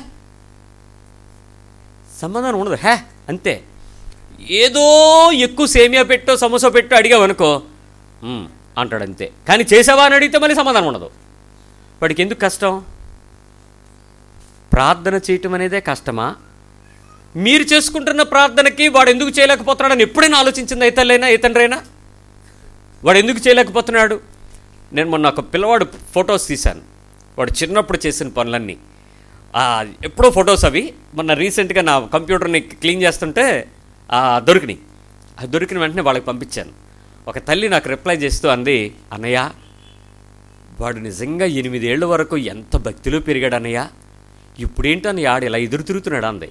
సమాధానం ఉండదు హే అంతే ఏదో ఎక్కువ సేమియా పెట్టో సమోసా పెట్టో అడిగావు అనుకో "మ్మ్" అంటాడు అంతే కానీ చేసావా అని అడిగితే మళ్ళీ సమాధానం ఉండదు వాడికి ఎందుకు కష్టం ప్రార్థన చేయటం అనేదే కష్టమా మీరు చేసుకుంటున్న ప్రార్థనకి వాడు ఎందుకు చేయలేకపోతున్నాడని ఎప్పుడైనా ఆలోచించింది ఏ తల్లైనా ఏ తండ్రైనా వాడు ఎందుకు చేయలేకపోతున్నాడు నేను మొన్న ఒక పిల్లవాడు ఫొటోస్ తీశాను వాడు చిన్నప్పుడు చేసిన పనులన్నీ ఆ, ఎప్పుడో ఫొటోస్ అవి మొన్న రీసెంట్గా నా కంప్యూటర్ని క్లీన్ చేస్తుంటే ఆ, దొరికినాయి ఆ దొరికిన వెంటనే వాళ్ళకి పంపించాను ఒక తల్లి నాకు రిప్లై చేస్తూ అంది అన్నయ్య వాడు నిజంగా ఎనిమిదేళ్ల వరకు ఎంత భక్తిలో పెరిగాడు అన్నయ్య ఇప్పుడేంటని ఆడు ఇలా ఎదురు తిరుగుతున్నాడు అంది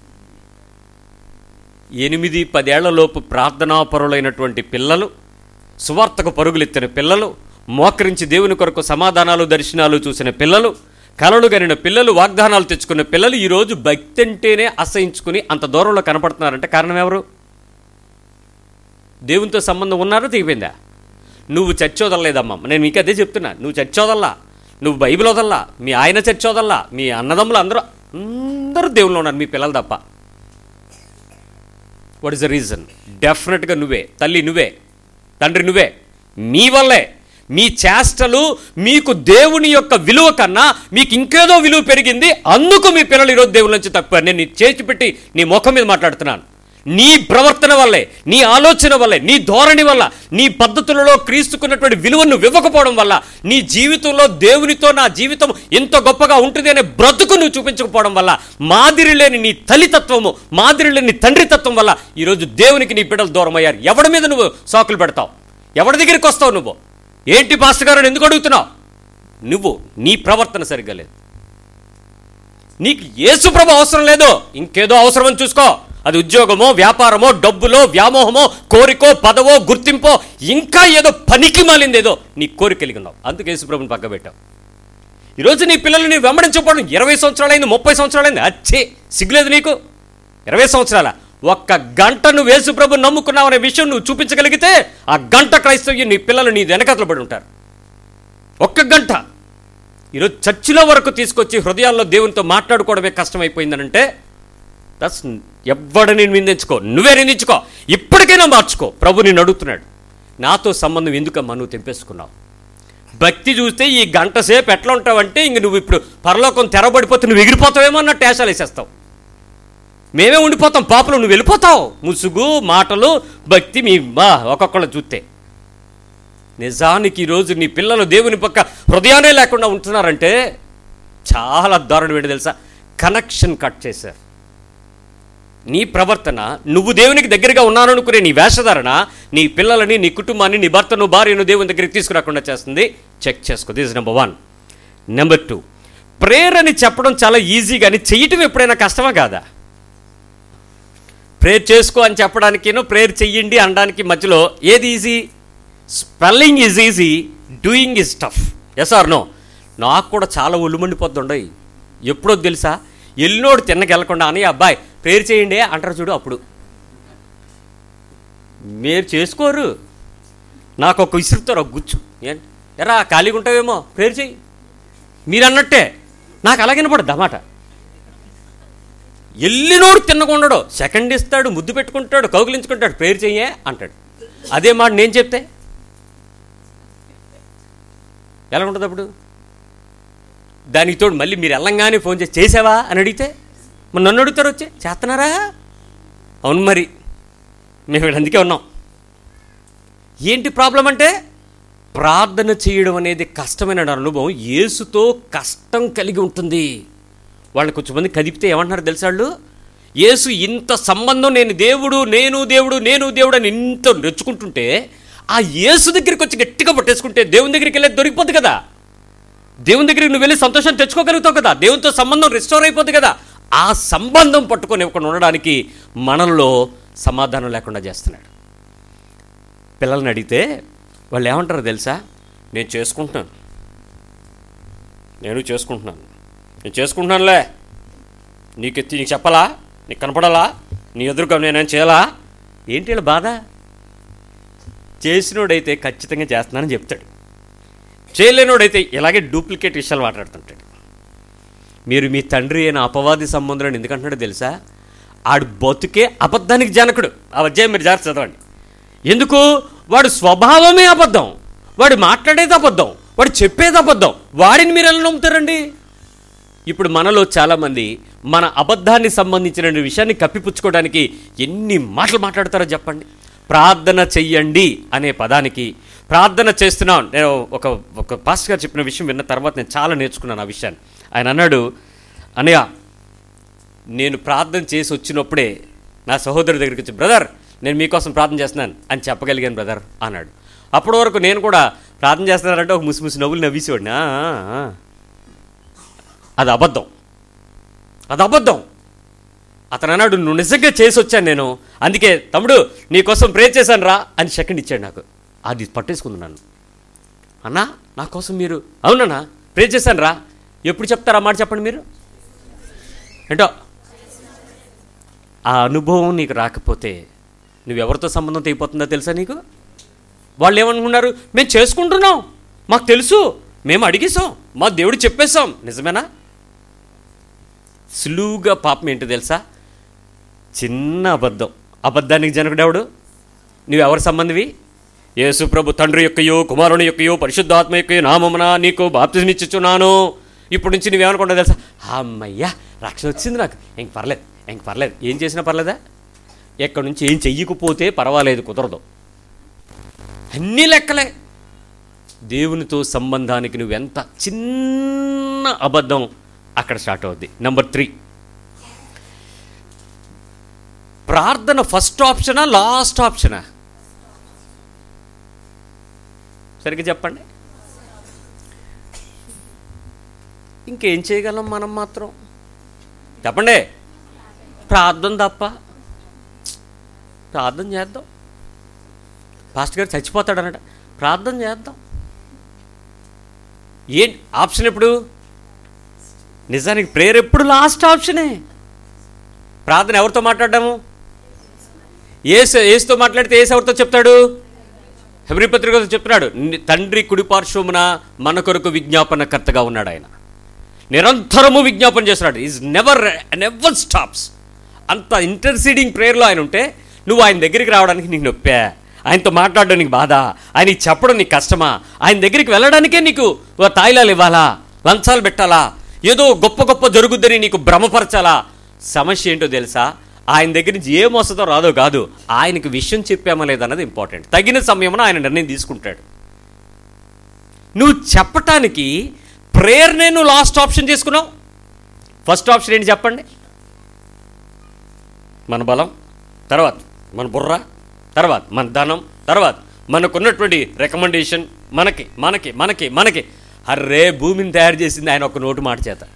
ఎనిమిది పదేళ్లలోపు ప్రార్థనాపరులైనటువంటి పిల్లలు సువార్తకు పరుగులెత్తిన పిల్లలు మోకరించి దేవుని కొరకు సమాధానాలు దర్శనాలు చూసిన పిల్లలు కలలు గనిన పిల్లలు వాగ్దానాలు తెచ్చుకున్న పిల్లలు ఈరోజు భక్తి అంటేనే అసహించుకుని అంత దూరంలో కనపడుతున్నారంటే కారణం ఎవరు దేవునితో సంబంధం ఉన్నారో తెగిపోయిందా నువ్వు చచ్చోదల్లేదమ్మా నేను మీకు అదే చెప్తున్నా నువ్వు చచ్చోదల్లా నువ్వు బైబిల్ వదల్లా మీ ఆయన చచ్చోదల్లా మీ అన్నదమ్ములు అందరూ అందరూ దేవుళ్ళు ఉన్నారు మీ పిల్లలు తప్ప వాట్ ఇస్ ద రీజన్ డెఫినెట్గా నువ్వే తల్లి నువ్వే తండ్రి నువ్వే మీ వల్లే మీ చేష్టలు మీకు దేవుని యొక్క విలువ కన్నా మీకు ఇంకేదో విలువ పెరిగింది అందుకు మీ పిల్లలు ఈరోజు దేవుని నుంచి తక్కువ నేను నీ చేతి పెట్టి నీ ముఖం మీద మాట్లాడుతున్నాను నీ ప్రవర్తన వల్లే నీ ఆలోచన వల్లే నీ ధోరణి వల్ల నీ పద్ధతులలో క్రీస్తుకున్నటువంటి విలువను ఇవ్వకపోవడం వల్ల నీ జీవితంలో దేవునితో నా జీవితం ఎంత గొప్పగా ఉంటుంది అనే బ్రతుకు నువ్వు చూపించకపోవడం వల్ల మాదిరి లేని నీ తల్లితత్వము మాదిరి లేని తండ్రి తత్వం వల్ల ఈరోజు దేవునికి నీ బిడ్డలు దూరం అయ్యారు ఎవడి మీద నువ్వు సాకులు పెడతావు ఎవరి దగ్గరికి వస్తావు నువ్వు ఏంటి పాస్టర్ గారు అని ఎందుకు అడుగుతున్నావు నువ్వు నీ ప్రవర్తన సరిగ్గా లేదు నీకు యేసుప్రభు అవసరం లేదు ఇంకేదో అవసరం అని చూసుకో అది ఉద్యోగమో వ్యాపారమో డబ్బులో వ్యామోహమో కోరికో పదవో గుర్తింపో ఇంకా ఏదో పనికి మాలింది ఏదో నీ కోరిక కలిగి ఉన్నావు అందుకే యేసుప్రభుని పక్క పెట్టావు ఈరోజు నీ పిల్లల్ని నీ వెంబడించకపోవడం ఇరవై సంవత్సరాలైంది ముప్పై సంవత్సరాలైంది అచ్చే సిగ్గులేదు నీకు ఇరవై సంవత్సరాల ఒక్క గంట నువ్వు యేసుప్రభు నమ్ముకున్నావు అనే విషయం నువ్వు చూపించగలిగితే ఆ గంట క్రైస్తవ్యం నీ పిల్లలు నీ వెనకతలు పడి ఉంటారు ఒక్క గంట ఈరోజు చర్చిలో వరకు తీసుకొచ్చి హృదయాల్లో దేవునితో మాట్లాడుకోవడమే కష్టమైపోయిందనంటే దట్స్ ఎవ్వడని నిందించుకో నువ్వే నిందించుకో ఇప్పటికైనా మార్చుకో ప్రభు నిన్ను అడుగుతున్నాడు నాతో సంబంధం ఎందుకమ్మా నువ్వు తెంపేసుకున్నావు భక్తి చూస్తే ఈ గంట సేపు ఎట్లా ఉంటావంటే ఇంక నువ్వు ఇప్పుడు పరలోకం తెరబడిపోతే నువ్వు ఎగిరిపోతావేమో అన్న టేషాలు వేసేస్తావు మేమే ఉండిపోతాం పాపలు నువ్వు వెళ్ళిపోతావు ముసుగు మాటలు భక్తి మీ బా ఒక్కొక్కళ్ళు చూస్తే నిజానికి ఈరోజు నీ పిల్లలు దేవుని పక్క హృదయానే లేకుండా ఉంటున్నారంటే చాలా దారుణం ఏంటి తెలుసా కనెక్షన్ కట్ చేశారు నీ ప్రవర్తన నువ్వు దేవునికి దగ్గరగా ఉన్నాననుకునే నీ వేషధారణ నీ పిల్లలని నీ కుటుంబాన్ని నీ భర్తను భార్యను దేవుని దగ్గరికి తీసుకురాకుండా చేస్తుంది చెక్ చేసుకో this number one number two prayer అని చెప్పడం చాలా ఈజీ కానీ చెయ్యటం ఎప్పుడైనా కష్టమా కాదా ప్రేయర్ చేసుకో అని చెప్పడానికేనో ప్రేయర్ చెయ్యండి అనడానికి మధ్యలో ఏది easy spelling is easy doing is tough yes or no నాకు కూడా చాలా ఒళ్ళు మండిపోతుండయి ఎప్పుడో తెలుసా ఎల్లినోడు తిన్నకెళ్ళకుండా అని అబ్బాయి ప్రేయర్ చేయండి అంటారు చూడు అప్పుడు మీరు చేసుకోరు నాకు ఒక విసురుతారు ఒక గుచ్చు ఏంటి ఎరా ఖాళీగా ఉంటావేమో ప్రేయర్ చేయి మీరు అన్నట్టే నాకు అలాగే వినపడద్దు అన్నమాట ఎల్లినోడు తిన్నకుండడు సెకండ్ ఇస్తాడు ముద్దు పెట్టుకుంటాడు కౌగిలించుకుంటాడు ప్రేయర్ చెయ్యే అంటాడు అదే మాట నేను చెప్తే ఎలా ఉంటుంది అప్పుడు దానికి తోడు మళ్ళీ మీరు వెళ్ళంగానే ఫోన్ చేసి చేసావా అని అడిగితే మరి నన్ను అడుగుతారు వచ్చే చేస్తున్నారా అవును మరి మేము ఇక్కడ అందుకే ఉన్నాం ఏంటి ప్రాబ్లం అంటే ప్రార్థన చేయడం అనేది కష్టమైన అనుభవం యేసుతో కష్టం కలిగి ఉంటుంది వాళ్ళని కొంచెంమంది కదిపితే ఏమంటున్నారు తెలుసా వాళ్ళు యేసు ఇంత సంబంధం నేను దేవుడు నేను దేవుడు నేను దేవుడు అని ఇంత నెచ్చుకుంటుంటే ఆ యేసు దగ్గరికి వచ్చి గట్టిగా పట్టేసుకుంటే దేవుని దగ్గరికి వెళ్ళి దొరికిపోద్ది కదా దేవుని దగ్గరికి నువ్వు వెళ్ళి సంతోషం తెచ్చుకోగలుగుతావు కదా దేవునితో సంబంధం రిస్టోర్ అయిపోద్ది కదా ఆ సంబంధం పట్టుకొని ఇవ్వకుండా ఉండడానికి మనలో సమాధానం లేకుండా చేస్తున్నాడు పిల్లల్ని అడిగితే వాళ్ళు ఏమంటారో తెలుసా నేను చేసుకుంటున్నాను నేను చేసుకుంటున్నాను నేను చేసుకుంటున్నానులే నీకు ఎత్తి నీకు చెప్పాలా నీకు కనపడాలా నీ ఎదురుగా నేనేం చేయాలా ఏంటి వీళ్ళ బాధ చేసినోడైతే ఖచ్చితంగా చేస్తున్నానని చెప్తాడు చేయలేనోడైతే ఇలాగే డూప్లికేట్ విషయాలు మాట్లాడుతుంటాడు మీరు మీ తండ్రి అయిన అపవాది సంబంధులను ఎందుకంటున్నాడో తెలుసా ఆడు బతుకే అబద్ధానికి జనకుడు ఆ అధ్యాయం మీరు జాగ్రత్త చదవండి ఎందుకు వాడు స్వభావమే అబద్ధం వాడు మాట్లాడేది అబద్ధం వాడు చెప్పేది అబద్ధం వాడిని మీరు ఎలా నమ్ముతారండి ఇప్పుడు మనలో చాలామంది మన అబద్ధాన్ని సంబంధించిన విషయాన్ని కప్పిపుచ్చుకోవడానికి ఎన్ని మాటలు మాట్లాడతారో చెప్పండి ప్రార్థన చెయ్యండి అనే పదానికి ప్రార్థన చేస్తున్నాం నేను ఒక ఒక పాస్టర్ గారు చెప్పిన విషయం విన్న తర్వాత నేను చాలా నేర్చుకున్నాను ఆ విషయాన్ని ఆయన అన్నాడు అనయ్య నేను ప్రార్థన చేసి వచ్చినప్పుడే నా సహోదరుడి దగ్గరికి వచ్చి బ్రదర్ నేను మీకోసం ప్రార్థన చేస్తున్నాను అని చెప్పగలిగాను బ్రదర్ అన్నాడు అప్పటి వరకు నేను కూడా ప్రార్థన చేస్తున్నానంటే ఒక ముసి ముసి నవ్వులు నవ్వేసేవాడిని "ఆ, ఆ, ఆ." అది అబద్ధం అది అబద్ధం అతను అన్నాడు నువ్వు నిజంగా చేసి వచ్చాను నేను అందుకే తమ్ముడు నీకోసం ప్రే చేశాను రా అని సెకండ్ ఇచ్చాడు నాకు అది పట్టేసుకుంది నన్ను అన్నా నా కోసం మీరు అవునన్నా ప్రే చేశాను రా ఎప్పుడు చెప్తారా మాట చెప్పండి మీరు ఏంటో ఆ అనుభవం నీకు రాకపోతే నువ్వెవరితో సంబంధం తెగిపోతుందో తెలుసా నీకు వాళ్ళు ఏమనుకున్నారు మేము చేసుకుంటున్నాం మాకు తెలుసు మేము అడిగేసాం మా దేవుడు చెప్పేశాం నిజమేనా సులువుగా పాపం ఏంటో తెలుసా చిన్న అబద్ధం అబద్ధానికి జనకుడెవడు నువ్వెవరి సంబంధివి యేసు ప్రభు తండ్రి యొక్కయో కుమారుని యొక్కయో పరిశుద్ధాత్మ యొక్కయో నామమున నీకు బాప్తిజం ఇచ్చుచున్నాను ఇప్పటి నుంచి నువ్వేమనుకుంటావు తెలుసా అమ్మయ్యా రక్షణ వచ్చింది నాకు ఇంక పర్లేదు ఇంక పర్లేదు ఏం చేసినా పర్లేదా ఎక్కడి నుంచి ఏం చెయ్యకపోతే పర్వాలేదు కుదరదు అన్నీ లెక్కలే దేవునితో సంబంధానికి నువ్వెంత చిన్న అబద్ధం అక్కడ స్టార్ట్ అవుద్ది నెంబర్ త్రీ ప్రార్థన ఫస్ట్ ఆప్షనా లాస్ట్ ఆప్షనా సరిగ్గా చెప్పండి ఇంకేం చేయగలం మనం మాత్రం చెప్పండి ప్రార్థన తప్ప ప్రార్థన చేద్దాం పాస్టర్ గారు చచ్చిపోతాడనట ప్రార్థన చేద్దాం ఏం ఆప్షన్ ఎప్పుడు నిజానికి ప్రేయర్ ఎప్పుడు లాస్ట్ ఆప్షనే ప్రార్థన ఎవరితో మాట్లాడడాము ఏసు ఏసుతో మాట్లాడితే ఏసు ఎవరితో చెప్తాడు హెబ్రి పత్రికతో చెప్తున్నాడు "ని- తండ్రి కుడి పార్శ్వమున మన కొరకు విజ్ఞాపనకర్తగా ఉన్నాడు ఆయన నిరంతరము విజ్ఞాపన చేస్తున్నాడు ఈజ్ నెవర్ నెవర్ స్టాప్స్ అంత ఇంటర్సీడింగ్ ప్రేయర్లో ఆయన ఉంటే నువ్వు ఆయన దగ్గరికి రావడానికి నీకు నొప్పా ఆయనతో మాట్లాడడం నీకు బాధ ఆయనకి చెప్పడం నీకు కష్టమా ఆయన దగ్గరికి వెళ్ళడానికే నీకు ఓ తాయిలాలు ఇవ్వాలా లంచాలు పెట్టాలా ఏదో గొప్ప గొప్ప జరుగుద్దని నీకు భ్రమపరచాలా సమస్య ఏంటో తెలుసా ఆయన దగ్గర నుంచి ఏం వస్తుందో రాదో కాదు ఆయనకి విషయం చెప్పామా లేదన్నది ఇంపార్టెంట్ తగిన సమయంలో ఆయన నిర్ణయం తీసుకుంటాడు నువ్వు చెప్పటానికి ప్రేయర్నే నువ్వు లాస్ట్ ఆప్షన్ చేసుకున్నావు ఫస్ట్ ఆప్షన్ ఏంటి చెప్పండి మన బలం తర్వాత మన బుర్ర తర్వాత మన ధనం తర్వాత మనకున్నటువంటి రికమెండేషన్ మనకి మనకి మనకి మనకి అర్రే భూమిని తయారు చేసింది ఆయన ఒక నోటు మాట చేత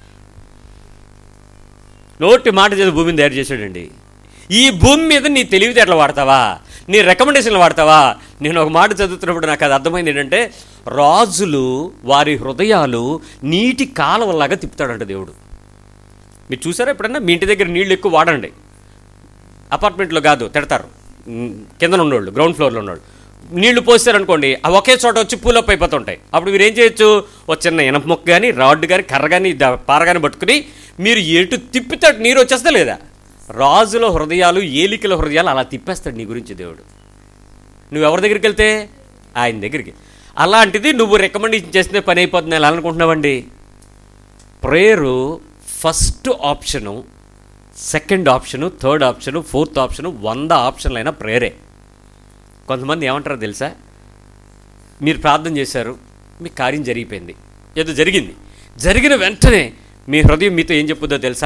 నోటి మాట చేత భూమిని తయారు చేశాడండి ఈ భూమి మీద నీ తెలివితేటలు వాడతావా నీ రికమెండేషన్లు వాడతావా నేను ఒక మాట చదువుతున్నప్పుడు నాకు అది అర్థమైంది ఏంటంటే రాజులు వారి హృదయాలు నీటి కాలువలాగా తిప్పుతాడంట దేవుడు మీరు చూసారా ఎప్పుడన్నా మీ ఇంటి దగ్గర నీళ్ళు ఎక్కువ వాడండి అపార్ట్మెంట్లో కాదు తిడతారు ఉమ్, కింద ఉన్నోళ్ళు గ్రౌండ్ ఫ్లోర్లో ఉన్నోళ్ళు నీళ్లు పోసారనుకోండి అవి ఒకే చోట వచ్చి పూలప్ అయిపోతుంటాయి అప్పుడు మీరు ఏం చేయొచ్చు ఒక చిన్న ఇనప మొక్క కానీ రాడ్ కానీ కర్ర కానీ ద- పార కానీ పట్టుకుని మీరు ఎటు తిప్పితే అటు నీరు వచ్చేస్తా లేదా రాజుల హృదయాలు ఏలికల హృదయాలు అలా తిప్పేస్తాడు నీ గురించి దేవుడు నువ్వు ఎవరి దగ్గరికి వెళ్తే ఆయన దగ్గరికి అలాంటిది నువ్వు రికమెండేషన్ చేస్తే పని అయిపోతుంది ఎలా అనుకుంటున్నావండి prayer first option second option third option fourth option వంద ఆప్షన్లు అయినా ప్రేయరే కొంతమంది ఏమంటారో తెలుసా మీరు ప్రార్థన చేశారు మీ కార్యం జరిగిపోయింది ఏదో జరిగింది జరిగిన వెంటనే మీ హృదయం మీతో ఏం చెప్పుద్దో తెలుసా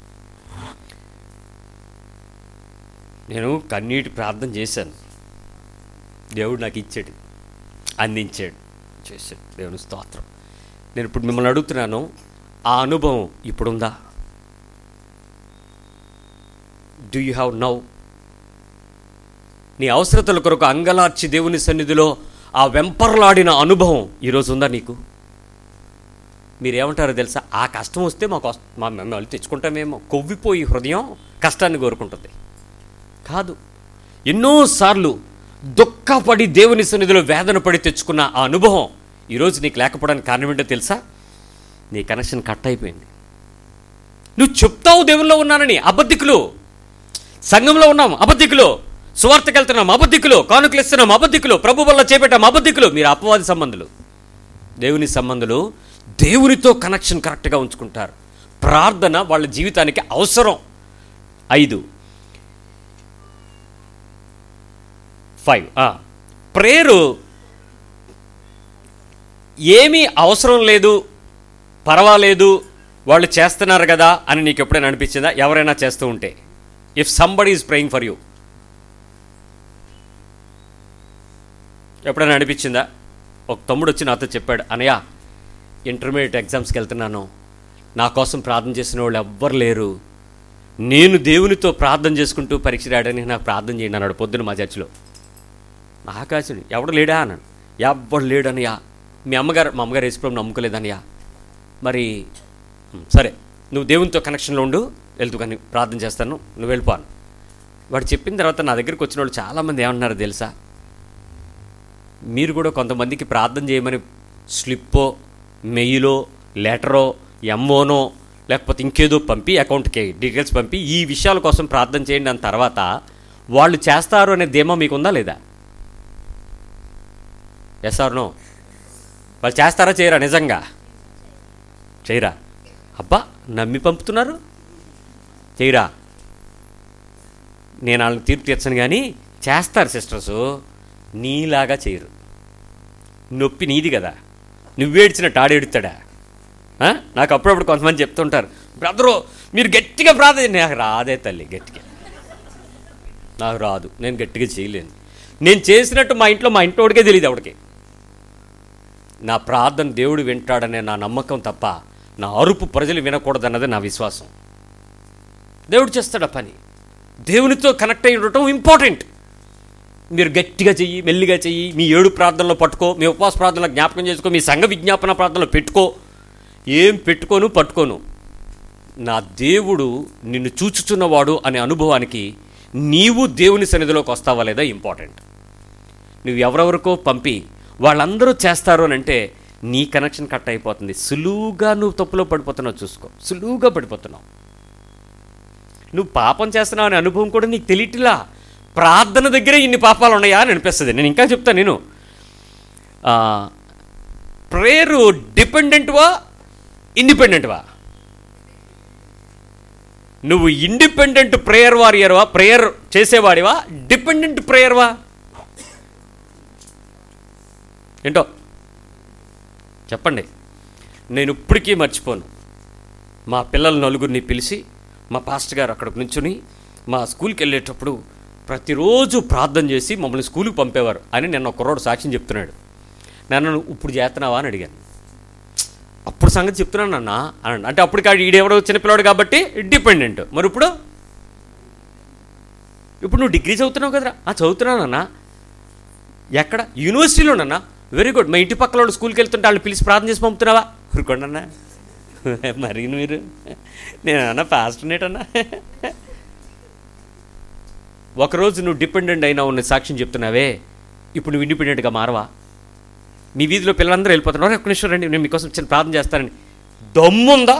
నేను కన్నీటి ప్రార్థన చేశాను దేవుడు నాకు ఇచ్చాడు అందించాడు చేశాడు దేవుని స్తోత్రం నేను ఇప్పుడు మిమ్మల్ని అడుగుతున్నాను ఆ అనుభవం ఇప్పుడుందా డూ యూ హ్యావ్ నౌ నీ అవసరతల కొరకు అంగలార్చి దేవుని సన్నిధిలో ఆ వెంపర్లాడిన అనుభవం ఈరోజు ఉందా నీకు మీరేమంటారో తెలుసా ఆ కష్టం వస్తే మాకు వస్- మా మిమ్మల్ని తెచ్చుకుంటామేమో కొవ్విపోయి హృదయం కష్టాన్ని కోరుకుంటుంది కాదు ఎన్నోసార్లు దుఃఖపడి దేవుని సన్నిధిలో వేదన పడి తెచ్చుకున్న ఆ అనుభవం ఈరోజు నీకు లేకపోవడానికి కారణం ఏంటో తెలుసా నీ కనెక్షన్ కట్ అయిపోయింది నువ్వు చెప్తావు దేవుల్లో ఉన్నానని అబద్ధికులు సంఘంలో ఉన్నాం అబద్ధికులు సువార్తకి వెళ్తున్నాం అబద్ధికులు కానుకలు ఇస్తున్నాం అబద్ధికులు ప్రభు వల్ల చేపెట్టాం అబద్ధికులు మీరు అపవాది సంబంధులు దేవుని సంబంధులు దేవునితో కనెక్షన్ కరెక్ట్గా ఉంచుకుంటారు ప్రార్థన వాళ్ళ జీవితానికి అవసరం ఐదు ఫైవ్ ప్రేయరు ఏమీ అవసరం లేదు పర్వాలేదు వాళ్ళు చేస్తున్నారు కదా అని నీకు ఎప్పుడైనా అనిపించిందా ఎవరైనా చేస్తూ ఉంటే if somebody is praying for you ఎప్పుడైనా అనిపించిందా ఒక తమ్ముడు వచ్చి నాతో చెప్పాడు అనయ్య ఇంటర్మీడియట్ ఎగ్జామ్స్కి వెళ్తున్నాను నా కోసం ప్రార్థన చేసిన వాళ్ళు ఎవ్వరు లేరు నేను దేవునితో ప్రార్థన చేసుకుంటూ పరీక్ష రాయడానికి నాకు ప్రార్థన చేయండి అన్నాడు పొద్దున మా చర్చిలో ఆకాశుడు ఎవడు లేడా అన్నాడు ఎవ్వడు లేడనయ్యా మీ అమ్మగారు మా అమ్మగారు యేసుప్రభు నమ్ముకోలేదనయ్యా మరి "ఉమ్, సరే నువ్వు దేవునితో కనెక్షన్లో ఉండు వెళ్తూ కానీ ప్రార్థన చేస్తాను నువ్వు వెళ్ళిపోను వాడు చెప్పిన తర్వాత నా దగ్గరికి వచ్చిన వాళ్ళు చాలామంది ఏమన్నారు తెలుసా మీరు కూడా కొంతమందికి ప్రార్థన చేయమని స్లిప్పో మెయిలో లెటరో ఎంఓనో లేకపోతే ఇంకేదో పంపి అకౌంట్కి డీటెయిల్స్ పంపి ఈ విషయాల కోసం ప్రార్థన చేయండి అన్న తర్వాత వాళ్ళు చేస్తారు అనే ధీమా మీకుందా లేదా ఎస్ ఆర్ నో వాళ్ళు చేస్తారా చేయరా నిజంగా చేయరా అబ్బా నమ్మి పంపుతున్నారు చేయరా నేను వాళ్ళని తీర్పు తీర్చను కానీ చేస్తారు సిస్టర్సు నీలాగా చేయరు నొప్పి నీది కదా నువ్వేడ్చినట్టు ఆడేడుతాడా ఆ? నాకు అప్పుడప్పుడు కొంతమంది చెప్తుంటారు బ్రదరు మీరు గట్టిగా ప్రార్థన చేయండి." నాకు రాదే తల్లి గట్టిగా నాకు రాదు నేను గట్టిగా చేయలేను నేను చేసినట్టు మా ఇంట్లో మా ఇంట్లోడికే తెలియదు ఎవడికి నా ప్రార్థన దేవుడు వింటాడనే నా నమ్మకం తప్ప నా అరుపు ప్రజలు వినకూడదన్నది నా విశ్వాసం దేవుడు చేస్తాడు ఆ పని దేవునితో కనెక్ట్ అయి ఉండటం ఇంపార్టెంట్ మీరు గట్టిగా చెయ్యి మెల్లిగా చెయ్యి మీ ఏడు ప్రార్థనలో పట్టుకో మీ ఉపవాస ప్రార్థనలో జ్ఞాపకం చేసుకో మీ సంఘ విజ్ఞాపన ప్రార్థనలో పెట్టుకో ఏం పెట్టుకోను పట్టుకోను నా దేవుడు నిన్ను చూచుచున్నవాడు అనే అనుభవానికి నీవు దేవుని సన్నిధిలోకి వస్తావా లేదా ఇంపార్టెంట్ నువ్వు ఎవరెవరికో పంపి వాళ్ళందరూ చేస్తారు అని అంటే నీ కనెక్షన్ కట్ అయిపోతుంది సులువుగా నువ్వు తప్పులో పడిపోతున్నావు చూసుకో సులువుగా పడిపోతున్నావు నువ్వు పాపం చేస్తున్నావు అనే అనుభవం కూడా నీకు తెలియట్లా ప్రార్థన దగ్గరే ఇన్ని పాపాలు ఉన్నాయా అని అనిపిస్తుంది నేను ఇంకా చెప్తాను నేను ప్రేయరు డిపెండెంట్వా ఇండిపెండెంట్వా నువ్వు ఇండిపెండెంట్ ప్రేయర్ వారియర్వా ప్రేయర్ చేసేవాడివా డిపెండెంట్ ప్రేయర్వా ఏంటో చెప్పండి నేను ఇప్పటికీ మర్చిపోను మా పిల్లల నలుగురిని పిలిచి మా పాస్టర్ గారు అక్కడికి నుంచుని మా స్కూల్కి వెళ్ళేటప్పుడు ప్రతిరోజు ప్రార్థన చేసి మమ్మల్ని స్కూల్కి పంపేవారు అని నిన్న ఒక కుర్రోడు సాక్ష్యం చెప్తున్నాడు నన్ను నువ్వు ఇప్పుడు చేస్తున్నావా అని అడిగాను అప్పుడు సంగతి చెప్తున్నాను అన్న అన్నాడు అంటే అప్పుడు కాదు ఈడెవడో చిన్నపిల్లాడు కాబట్టి డిపెండెంట్ మరి ఇప్పుడు ఇప్పుడు నువ్వు డిగ్రీ చదువుతున్నావు కదరా ఆ చదువుతున్నానన్నా ఎక్కడ యూనివర్సిటీలోనన్నా వెరీ గుడ్ మా ఇంటి పక్కల వాళ్ళు స్కూల్కి వెళ్తుంటే వాళ్ళు పిలిచి ప్రార్థన చేసి పంపుతున్నావా ఊరుకోండన్నా మరి మీరు నేను అన్నా ఫాస్ట్ నేటన్నా ఒకరోజు నువ్వు డిపెండెంట్ అయినా ఉన్న సాక్ష్యం చెప్తున్నావే ఇప్పుడు నువ్వు ఇండిపెండెంట్గా మారవా మీ వీధిలో పిల్లలందరూ వెళ్ళిపోతున్నారు ఒక్క నిమిషం రండి నేను మీకోసం చిన్న ప్రార్థన చేస్తానండి దమ్ముందా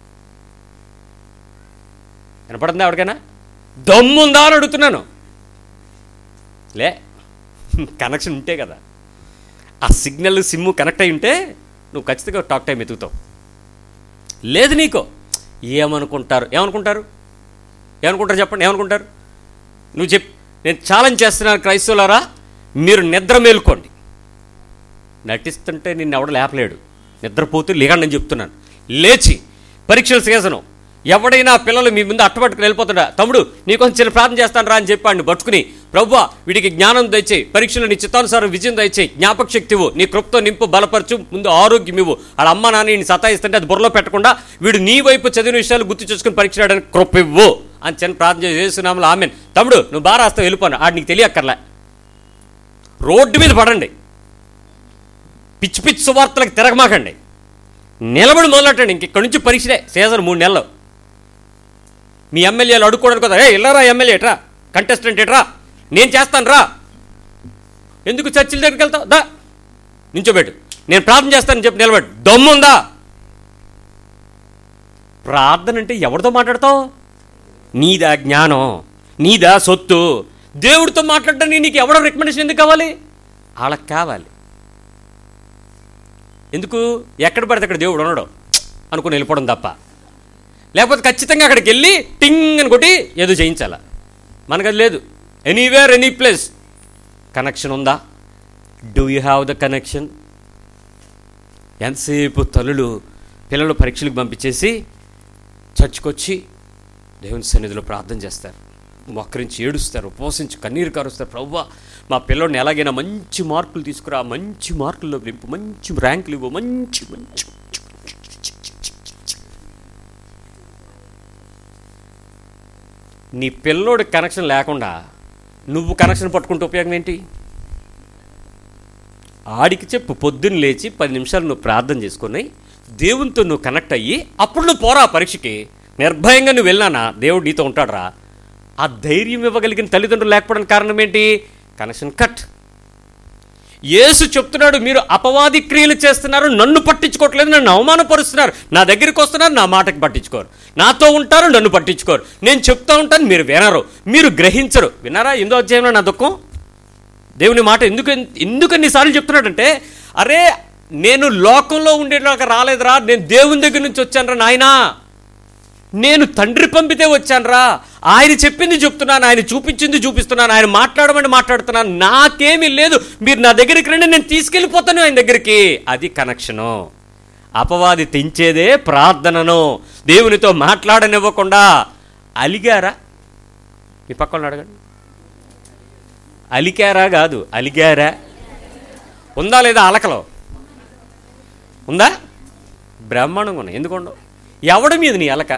వినపడుతుందా ఎవరికైనా దమ్ముందా అని అడుగుతున్నాను లే కనెక్షన్ ఉంటే కదా ఆ సిగ్నల్ సిమ్ కనెక్ట్ అయి ఉంటే నువ్వు ఖచ్చితంగా టాక్ టైం ఎతుకుతావు లేదు నీకో ఏమనుకుంటారు ఏమనుకుంటారు ఏమనుకుంటారు చెప్పండి ఏమనుకుంటారు నువ్వు చెప్ నేను ఛాలెంజ్ చేస్తున్నాను క్రైస్తవులారా మీరు నిద్ర మేలుకోండి నటిస్తుంటే నిన్ను ఎవడ లేపలేడు నిద్రపోతూ లేకండి అని చెప్తున్నాను లేచి పరీక్షల సీజను ఎవడైనా పిల్లలు మీ ముందు అట్టబట్టుకుని వెళ్ళిపోతాడా తమ్ముడు నీకోసం చిన్న ప్రార్థన చేస్తాను రా అని చెప్పాడు పట్టుకుని ప్రభువా వీడికి జ్ఞానం దయచేయి పరీక్షలు నీ చిత్తానుసారం విజయం దయచేయి జ్ఞాపక శక్తి ఇవ్వు నీ కృప్తో నింపు బలపరచు ముందు ఆరోగ్యం ఇవ్వు వాళ్ళ అమ్మ నాన్న నీ సతాయిస్తుంటే అది బుర్రలో పెట్టకుండా వీడు నీ వైపు చదివిన విషయాలు గుర్తు చేసుకుని పరీక్ష రాయడానికి కృప ఇవ్వు అని చిన్న ప్రార్థన చేసి చేస్తున్నాము ఆమె తమ్ముడు నువ్వు బాగా రాస్తావు వెళ్ళిపోను ఆడు నీకు తెలియక్కర్లే రోడ్డు మీద పడండి పిచ్చి పిచ్చి సువార్తలకు తిరగమాకండి నిలబడి మొదలెట్టండి ఇంక ఇక్కడి నుంచి పరీక్షలే సీజన్ మూడు నెలలు మీ ఎమ్మెల్యేలు అడుక్కోవడానికి కదా ఏ ఇల్లరా ఎమ్మెల్యే ఎట్రా కంటెస్టెంట్ ఎట్రా నేను చేస్తాను రా ఎందుకు చర్చిల దగ్గరికి వెళ్తావు దా నించోబెట్టు నేను ప్రార్థన చేస్తానని చెప్పి నిలబెట్టు దమ్ముందా ప్రార్థన అంటే ఎవరితో మాట్లాడతావు నీదా జ్ఞానం నీదా సొత్తు దేవుడితో మాట్లాడడానికి నీకు ఎవడో రికమెండేషన్ ఎందుకు కావాలి వాళ్ళకి కావాలి ఎందుకు ఎక్కడ పడితే అక్కడ దేవుడు ఉండడు అనుకుని వెళ్ళిపోవడం తప్ప లేకపోతే ఖచ్చితంగా అక్కడికి వెళ్ళి టింగ్ అని కొట్టి ఏదో చేయించాల మనకు అది లేదు ఎనీవేర్ ఎనీ ప్లేస్ కనెక్షన్ ఉందా do you have the connection ఎంతసేపు తల్లులు పిల్లలు పరీక్షలకు పంపించేసి చర్చ్కొచ్చి దేవుని సన్నిధిలో ప్రార్థన చేస్తారు మొక్కరించి ఏడుస్తారు ఉపవసించి కన్నీరు కారుస్తారు ప్రవ్వా మా పిల్లోడిని ఎలాగైనా మంచి మార్కులు తీసుకురా మంచి మార్కుల్లో నింపు మంచి ర్యాంకులు ఇవ్వు మంచి మంచి నీ పిల్లోడి కనెక్షన్ లేకుండా నువ్వు కనెక్షన్ పట్టుకుంటే ఉపయోగం ఏంటి ఆడికి చెప్పు పొద్దున్న లేచి పది నిమిషాలు నువ్వు ప్రార్థన చేసుకుని దేవునితో నువ్వు కనెక్ట్ అయ్యి అప్పుడు నువ్వు పోరా ఆ పరీక్షకి నిర్భయంగా నువ్వు వెళ్ళినానా దేవుడు నీతో ఉంటాడురా ఆ ధైర్యం ఇవ్వగలిగిన తల్లిదండ్రులు లేకపోవడానికి కారణం ఏంటి కనెక్షన్ కట్ యేసు చెప్తున్నాడు మీరు అపవాది క్రియలు చేస్తున్నారు నన్ను పట్టించుకోవట్లేదు నన్ను అవమానపరుస్తున్నారు నా దగ్గరికి వస్తున్నారు నా మాటకి పట్టించుకోరు నాతో ఉంటారు నన్ను పట్టించుకోరు నేను చెప్తా ఉంటాను మీరు వినరు మీరు గ్రహించరు విన్నారా ఎందో అధ్యాయంలో నా దుఃఖం దేవుని మాట ఎందుకు ఎందుకు ఎన్నిసార్లు చెప్తున్నాడంటే అరే నేను లోకంలో ఉండేలాగా రాలేదురా నేను దేవుని దగ్గర నుంచి వచ్చానురా నాయనా నేను తండ్రి పంపితే వచ్చానురా ఆయన చెప్పింది చెప్తున్నాను ఆయన చూపించింది చూపిస్తున్నాను ఆయన మాట్లాడమని మాట్లాడుతున్నాను నాకేమీ లేదు మీరు నా దగ్గరికి రండి నేను తీసుకెళ్ళిపోతాను ఆయన దగ్గరికి అది కనెక్షను అపవాది తెంచేదే ప్రార్థనను దేవునితో మాట్లాడనివ్వకుండా అలిగారా మీ పక్కన అడగండి అలికారా కాదు అలిగారా ఉందా లేదా అలకలో ఉందా బ్రహ్మాండంగా ఉన్నాయి ఎందుకు ఉండవు ఎవడి మీద నీ అలక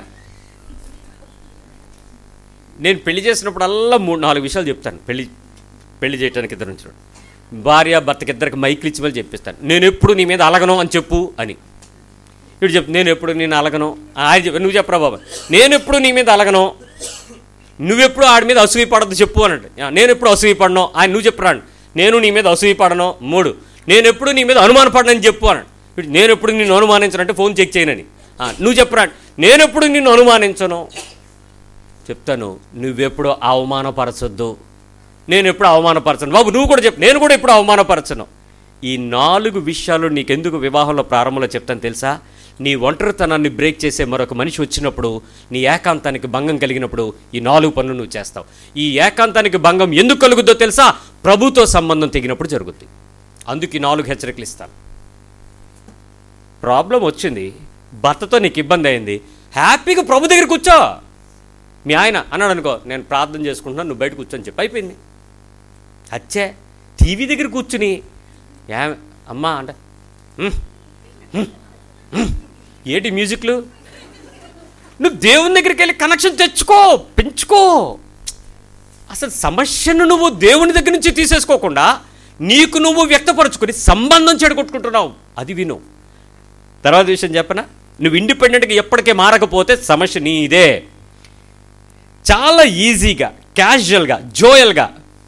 నేను పెళ్లి చేసినప్పుడల్లా మూడు నాలుగు విషయాలు చెప్తాను పెళ్లి పెళ్లి చేయడానికి ఇద్దరు నుంచి భార్య భర్తకి ఇద్దరికి మైకులు ఇచ్చి మళ్ళీ చెప్పిస్తాను నేను ఎప్పుడు నీ మీద అలగను అని చెప్పు అని ఇటు చెప్పు నేను ఎప్పుడు నేను అలగను ఆయన చెప్పు నువ్వు చెప్పరా బాబా నేను ఎప్పుడు నీ మీద అలగను నువ్వెప్పుడు ఆడి మీద అసూయ పడద్దు చెప్పు అన్నట్టు నేను ఎప్పుడు అసూయ పడను ఆయన నువ్వు చెప్పరాడు నేను నీ మీద అసూయ పడను మూడు నేను ఎప్పుడు నీ మీద అనుమానపడనని చెప్పు అన్నాడు వీడు, నేను ఎప్పుడు నిన్ను అనుమానించనంటే ఫోన్ చెక్ చేయనని ఆ, నువ్వు చెప్పరాడు నేను ఎప్పుడు నిన్ను అనుమానించను చెప్తాను నువ్వెప్పుడు అవమానపరచొద్దు నేను ఎప్పుడు అవమానపరచను బాబు నువ్వు కూడా చెప్పు నేను కూడా ఎప్పుడు అవమానపరచను ఈ నాలుగు విషయాలు నీకెందుకు వివాహంలో ప్రారంభంలో చెప్తాను తెలుసా నీ ఒంటరితనాన్ని బ్రేక్ చేసే మరొక మనిషి వచ్చినప్పుడు నీ ఏకాంతానికి భంగం కలిగినప్పుడు ఈ నాలుగు పనులు నువ్వు చేస్తావు ఈ ఏకాంతానికి భంగం ఎందుకు కలుగుద్దో తెలుసా ప్రభుతో సంబంధం తెగినప్పుడు జరుగుద్ది అందుకు ఈ నాలుగు హెచ్చరికలు ఇస్తాను ప్రాబ్లం వచ్చింది భర్తతో నీకు ఇబ్బంది అయింది హ్యాపీగా ప్రభు దగ్గర కూర్చో మీ ఆయన అన్నాడు అనుకో నేను ప్రార్థన చేసుకుంటున్నాను నువ్వు బయట కూర్చొని చెప్పి అయిపోయింది అచ్చే టీవీ దగ్గర కూర్చుని ఏ అమ్మా అంట "ఉమ్, ఉమ్, ఉమ్." ఏంటి మ్యూజిక్లు నువ్వు దేవుని దగ్గరికి వెళ్ళి కనెక్షన్ తెచ్చుకో పెంచుకో అసలు సమస్యను నువ్వు దేవుని దగ్గర నుంచి తీసేసుకోకుండా నీకు నువ్వు వ్యక్తపరచుకొని సంబంధం చెడగొట్టుకుంటున్నావు అది విను తర్వాత విషయం చెప్పనా నువ్వు ఇండిపెండెంట్గా ఎప్పటికే మారకపోతే సమస్య నీదే చాలా ఈజీగా క్యాజువల్గా జోయల్గా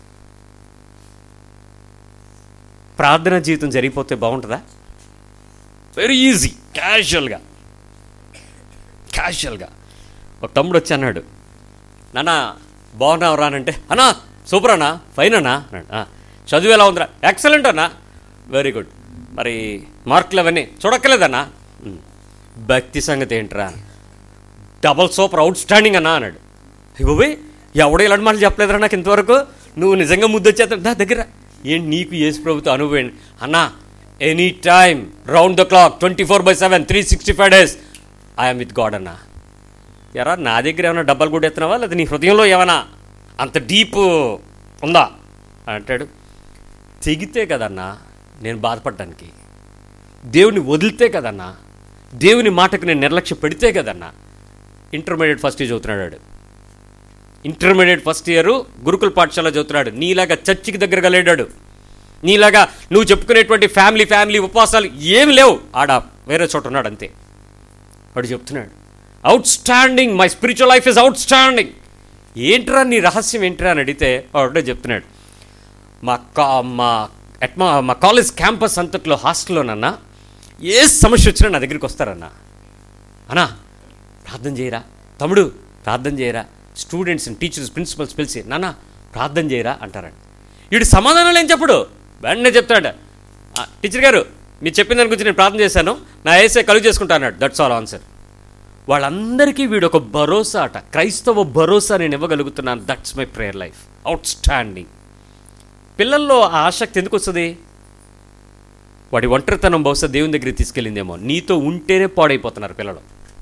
ప్రార్థనా జీవితం జరిగిపోతే బాగుంటుందా వెరీ ఈజీ క్యాజువల్గా క్యాజువల్గా ఒక తమ్ముడు వచ్చి అన్నాడు నాన్న బాగున్నావు రానంటే అన్నా సూపర్ అన్నా ఫైన్ అన్నా అన్నాడు "ఆ, చదువు ఎలా ఉందిరా ఎక్సలెంట్ అన్నా వెరీ గుడ్ మరి మార్కులు అవన్నీ చూడక్కర్లేదన్నా "ఉమ్. భక్తి సంగతి ఏంట్రా డబల్ సూపర్ అవుట్ స్టాండింగ్ అన్నా అన్నాడు ఇవ్వబోయ్ ఎవడో ఇలాంటి మాటలు చెప్పలేదురా నాకు ఇంతవరకు నువ్వు నిజంగా ముద్దొచ్చేస్తా దా దగ్గర ఏంటి నీకు యేసు ప్రభుత్వం అనుభవం ఏంటి? అన్నా any time round the clock twenty four by seven three sixty five days I'm with God అన్నా ఎరా నా దగ్గర ఏమైనా డబ్బలు కూడా ఎత్తున్నావా లేదా నీ హృదయంలో ఏమైనా అంత డీప్ ఉందా అంటాడు తెగితే కదన్నా నేను బాధపడడానికి దేవుని వదిలితే కదన్నా దేవుని మాటకు నేను నిర్లక్ష్య పెడితే కదన్నా ఇంటర్మీడియట్ ఫస్ట్ ఇయర్ చదువుతున్నాడు వాడు. ఇంటర్మీడియట్ ఫస్ట్ ఇయర్ గురుకుల పాఠశాల చదువుతున్నాడు నీలాగా చర్చికి దగ్గరగా లేడాడు నీలాగా నువ్వు చెప్పుకునేటువంటి ఫ్యామిలీ ఫ్యామిలీ ఉపవాసాలు ఏమి లేవు ఆడ వేరే చోట ఉన్నాడు అంతే వాడు చెప్తున్నాడు outstanding my spiritual life is outstanding ఏంట్రా నీ రహస్యం ఏంట్రా అని అడిగితే వాడే చెప్తున్నాడు మా కా మా అట్మా మా కాలేజ్ క్యాంపస్ అంతట్లో హాస్టల్లోనన్నా ఏ సమస్య వచ్చినా నా దగ్గరికి వస్తారన్నా అన్నా ప్రార్థన చేయరా తమ్ముడు ప్రార్థన చేయరా స్టూడెంట్స్ టీచర్స్ ప్రిన్సిపల్స్ పిలిచి నాన్న ప్రార్థన చేయరా అంటారండి వీడు సమాధానాలు ఏం చెప్పడు వెంటనే చెప్తాడు "ఆ, టీచర్ గారు మీరు చెప్పిన దాని గురించి నేను ప్రార్థన చేశాను నా ఏసే కలుగు చేసుకుంటా అన్నాడు దట్స్ ఆల్ ఆన్సర్ వాళ్ళందరికీ వీడు ఒక భరోసా అట క్రైస్తవ భరోసా నేను ఇవ్వగలుగుతున్నాను that's my prayer life outstanding పిల్లల్లో ఆ ఆసక్తి ఎందుకు వస్తుంది వాడి ఒంటరితనం బహుశా దేవుని దగ్గరికి తీసుకెళ్ళిందేమో నీతో ఉంటేనే పాడైపోతున్నారు పిల్లలు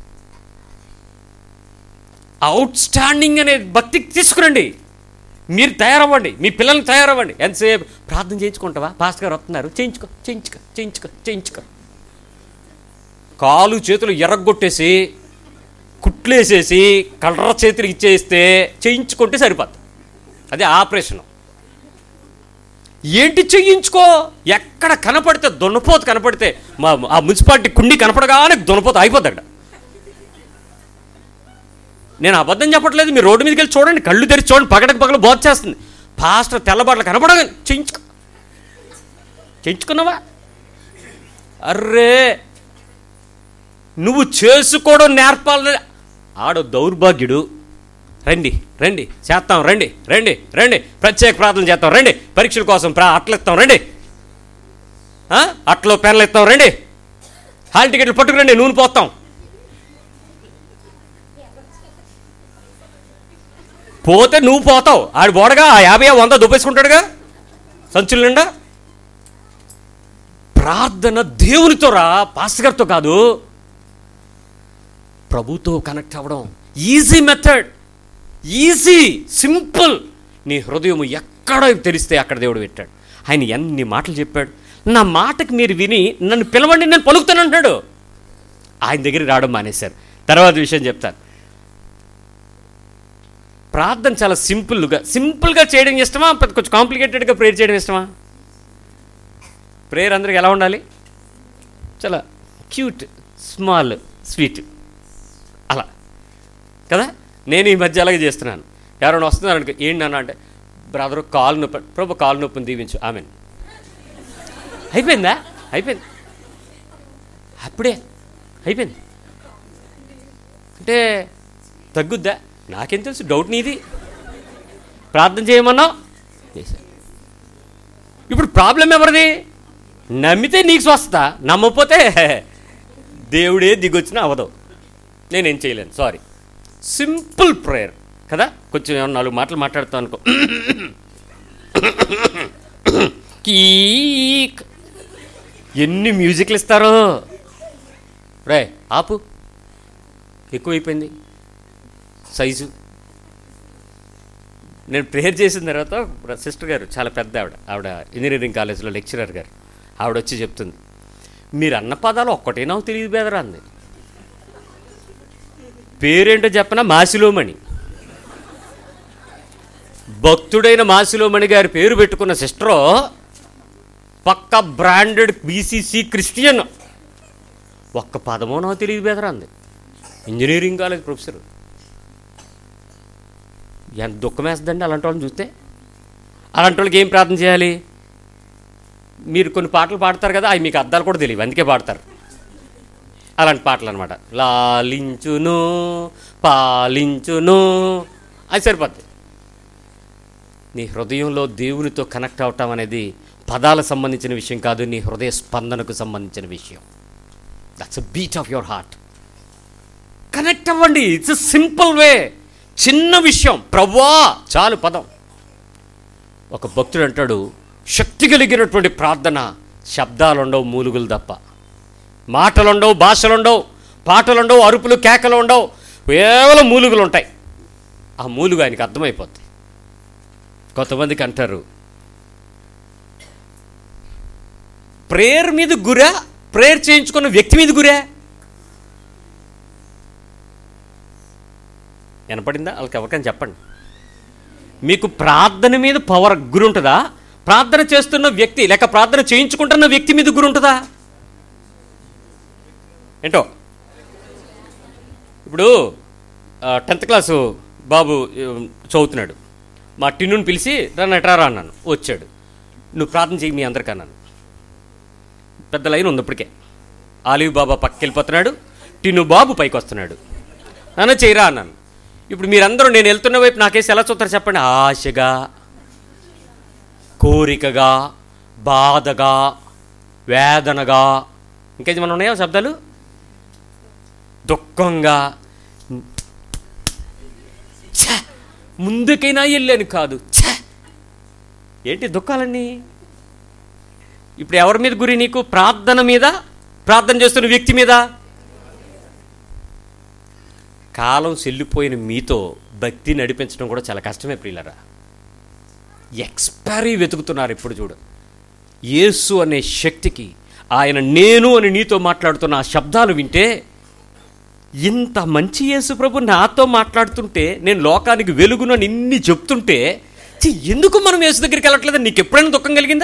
అవుట్ స్టాండింగ్ అనే భక్తికి తీసుకురండి మీరు తయారవ్వండి మీ పిల్లల్ని తయారవ్వండి ఎంతసేపు ప్రార్థన చేయించుకుంటావా పాస్టర్ గారు వస్తున్నారు చేయించుకో చేయించుకో చేయించుకో చేయించుకో కాలు చేతులు ఎర్రగొట్టేసి కుట్లేసేసి కలర చేతులు ఇచ్చేస్తే చేయించుకుంటే సరిపోద్ది అదే ఆపరేషను ఏంటి చెయ్యించుకో ఎక్కడ కనపడితే దున్నపోతు కనపడితే మా ఆ మున్సిపాలిటీ కుండి కనపడగానే దున్నపోతు అయిపోద్ది అక్కడ నేను అబద్ధం చెప్పట్లేదు మీరు రోడ్డు మీదకి వెళ్ళి చూడండి కళ్ళు తెరిచి చూడండి పగడకు పగల బోధ చేస్తుంది పాస్టర్ తెల్లబాట్లు కనపడగా చేయించుకో చేయించుకున్నావా అర్రే నువ్వు చేసుకోవడం నేర్పాలని ఆడ దౌర్భాగ్యుడు రండి రండి చేస్తాం రండి రండి రండి ప్రత్యేక ప్రార్థన చేస్తాం రండి పరీక్షల కోసం ప్రా అట్లు ఇస్తాం రండి ఆ? అట్లో పెన్లు ఇస్తాం రండి హాల్ టికెట్లు పట్టుకురండి నూనె పోస్తాం పోతే నువ్వు పోతావు ఆడు బోడగా ఆ యాభై వంద దుబ్బేసుకుంటాడుగా సంచుల నిండా ప్రార్థన దేవునితో రా పాస్టర్ గారితో కాదు ప్రభుతో కనెక్ట్ అవ్వడం ఈజీ మెథడ్ ఈజీ సింపుల్ నీ హృదయం ఎక్కడ తెరిస్తే అక్కడ దేవుడు పెట్టాడు ఆయన ఎన్ని మాటలు చెప్పాడు నా మాటకి మీరు విని నన్ను పిలవండి నేను పలుకుతాను అంటున్నాడు ఆయన దగ్గరికి రావడం మానేశారు తర్వాత విషయం చెప్తాను ప్రార్థన చాలా సింపుల్గా సింపుల్గా చేయడం ఇష్టమా పెద్ద కొంచెం కాంప్లికేటెడ్గా ప్రేయర్ చేయడం ఇష్టమా ప్రేయర్ అందరికి ఎలా ఉండాలి చాలా క్యూట్ స్మాల్ స్వీట్ అలా కదా నేను ఈ మధ్య అలాగే చేస్తున్నాను ఎవరైనా వస్తున్నారు అనుకో ఏంటి నాన్న అంటే బ్రదర్ కాలు నొప్పి ప్రభు కాలు నొప్పిని దీవించు ఆమెన్ అయిపోయిందా అయిపోయింది అప్పుడే అయిపోయింది అంటే తగ్గుద్దా నాకేం తెలుసు డౌట్ నీది ప్రార్థన చేయమన్నావు చేశా ఇప్పుడు ప్రాబ్లం ఎవరిది నమ్మితే నీకు స్వస్థత నమ్మకపోతే దేవుడే దిగొచ్చినా అవదు నేనేం చేయలేను సారీ సింపుల్ ప్రేయర్ కదా కొంచెం ఏమన్నా నాలుగు మాటలు మాట్లాడుతాం అనుకో కీక్ ఎన్ని మ్యూజిక్లు ఇస్తారో రే ఆపు ఎక్కువైపోయింది సైజు నేను ప్రేయర్ చేసిన తర్వాత సిస్టర్ గారు చాలా పెద్ద ఆవిడ ఆవిడ ఇంజనీరింగ్ కాలేజీలో లెక్చరర్ గారు ఆవిడ వచ్చి చెప్తుంది మీరు అన్న పదాలు ఒక్కటే నాకు తెలియదు బెదరా అంది పేరేంటో చెప్పనా మాసిలోమణి భక్తుడైన మాసిలోమణి గారి పేరు పెట్టుకున్న సిస్టరు పక్క బ్రాండెడ్ బీసీసీ క్రిస్టియన్ ఒక్క పదమో నాకు తెలియదు బెదరా అంది ఇంజనీరింగ్ కాలేజ్ ప్రొఫెసర్ ఎంత దుఃఖం వేస్తుందండి అలాంటి వాళ్ళని చూస్తే అలాంటి వాళ్ళకి ఏం ప్రార్థన చేయాలి మీరు కొన్ని పాటలు పాడతారు కదా అవి మీకు అర్థాలు కూడా తెలియవు అందుకే పాడతారు అలాంటి పాటలు అనమాట లాలించును పాలించును అది సరిపోద్ది నీ హృదయంలో దేవునితో కనెక్ట్ అవటం అనేది పదాలకు సంబంధించిన విషయం కాదు నీ హృదయ స్పందనకు సంబంధించిన విషయం that's a beat of your heart connect అవ్వండి ఇట్స్ సింపుల్ వే చిన్న విషయం ప్రవ్వా చాలు పదం ఒక భక్తుడు అంటాడు శక్తి కలిగినటువంటి ప్రార్థన శబ్దాలుండవు మూలుగులు తప్ప మాటలుండవు భాషలుండవు పాటలుండవు అరుపులు కేకలు ఉండవు కేవలం మూలుగులు ఉంటాయి ఆ మూలుగు ఆయనకి అర్థమైపోద్ది కొంతమందికి అంటారు ప్రేయర్ మీద గురా ప్రేయర్ చేయించుకున్న వ్యక్తి మీద గురా వినపడిందా వాళ్ళకి ఎవరికైనా చెప్పండి మీకు ప్రార్థన మీద పవర్ గురి ఉంటుందా ప్రార్థన చేస్తున్న వ్యక్తి లేక ప్రార్థన చేయించుకుంటున్న వ్యక్తి మీద గురి ఉంటుందా ఏంటో ఇప్పుడు టెన్త్ క్లాసు బాబు ఆ, చదువుతున్నాడు మా టిన్నుని పిలిచి రన్ ఎట్రారా అన్నాను వచ్చాడు నువ్వు ప్రార్థన చేయి మీ అందరికీ అన్నాను పెద్ద లైన్ ఉంది ఇప్పటికే ఆలివ్ బాబా పక్కకి వెళ్ళిపోతున్నాడు టిన్ను బాబు పైకి వస్తున్నాడు నన్ను చేయరా అన్నాను ఇప్పుడు మీరందరూ నేను వెళ్తున్న వైపు నాకేసి ఎలా చూస్తారు చెప్పండి ఆశగా కోరికగా బాధగా వేదనగా ఇంకేది మనం ఉన్నాయా శబ్దాలు దుఃఖంగా ఛ! ముందుకైనా వెళ్ళాను కాదు ఛ! ఏంటి దుఃఖాలన్నీ ఇప్పుడు ఎవరి మీద గురి నీకు ప్రార్థన మీద ప్రార్థన చేస్తున్న వ్యక్తి మీద కాలం చెల్లిపోయిన మీతో భక్తి నడిపించడం కూడా చాలా కష్టమే ప్రియులరా ఎక్స్పైరీ వెతుకుతున్నారు ఇప్పుడు చూడు యేసు అనే శక్తికి ఆయన నేను అని నీతో మాట్లాడుతున్న ఆ శబ్దాలు వింటే ఇంత మంచి యేసు ప్రభు నాతో మాట్లాడుతుంటే నేను లోకానికి వెలుగును అని ఇన్ని చెప్తుంటే ఛీ, ఎందుకు మనం యేసు దగ్గరికి వెళ్ళట్లేదు నీకు ఎప్పుడైనా దుఃఖం కలిగిందా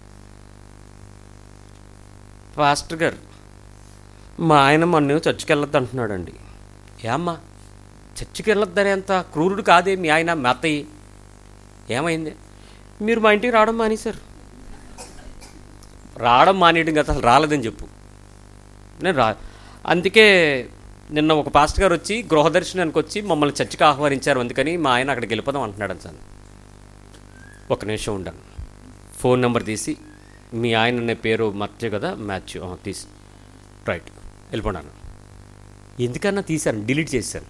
పాస్టర్ గారు మా ఆయన మొన్న చర్చికి వెళ్ళొద్దు అంటున్నాడండి ఏమ్మా చర్చికి వెళ్ళొద్దని అంత క్రూరుడు కాదే మీ ఆయన మా అత్తయ్య ఏమైంది మీరు మా ఇంటికి రావడం మానేశారు రావడం మానేయడం కదా అసలు రాలేదని చెప్పు నేను రా అందుకే నిన్న ఒక పాస్టర్ గారు వచ్చి గృహదర్శనానికి వచ్చి మమ్మల్ని చర్చికి ఆహ్వానించారు అందుకని మా ఆయన అక్కడికి వెళ్ళిపోదాం అంటున్నాడు సార్ ఒక నిమిషం ఉండాను ఫోన్ నెంబర్ తీసి మీ ఆయన అనే పేరు మర్చే కదా మ్యాచ్ ఆ, తీసి రైట్ వెళ్ళిపోయాను ఎందుకన్నా తీశాను డిలీట్ చేశాను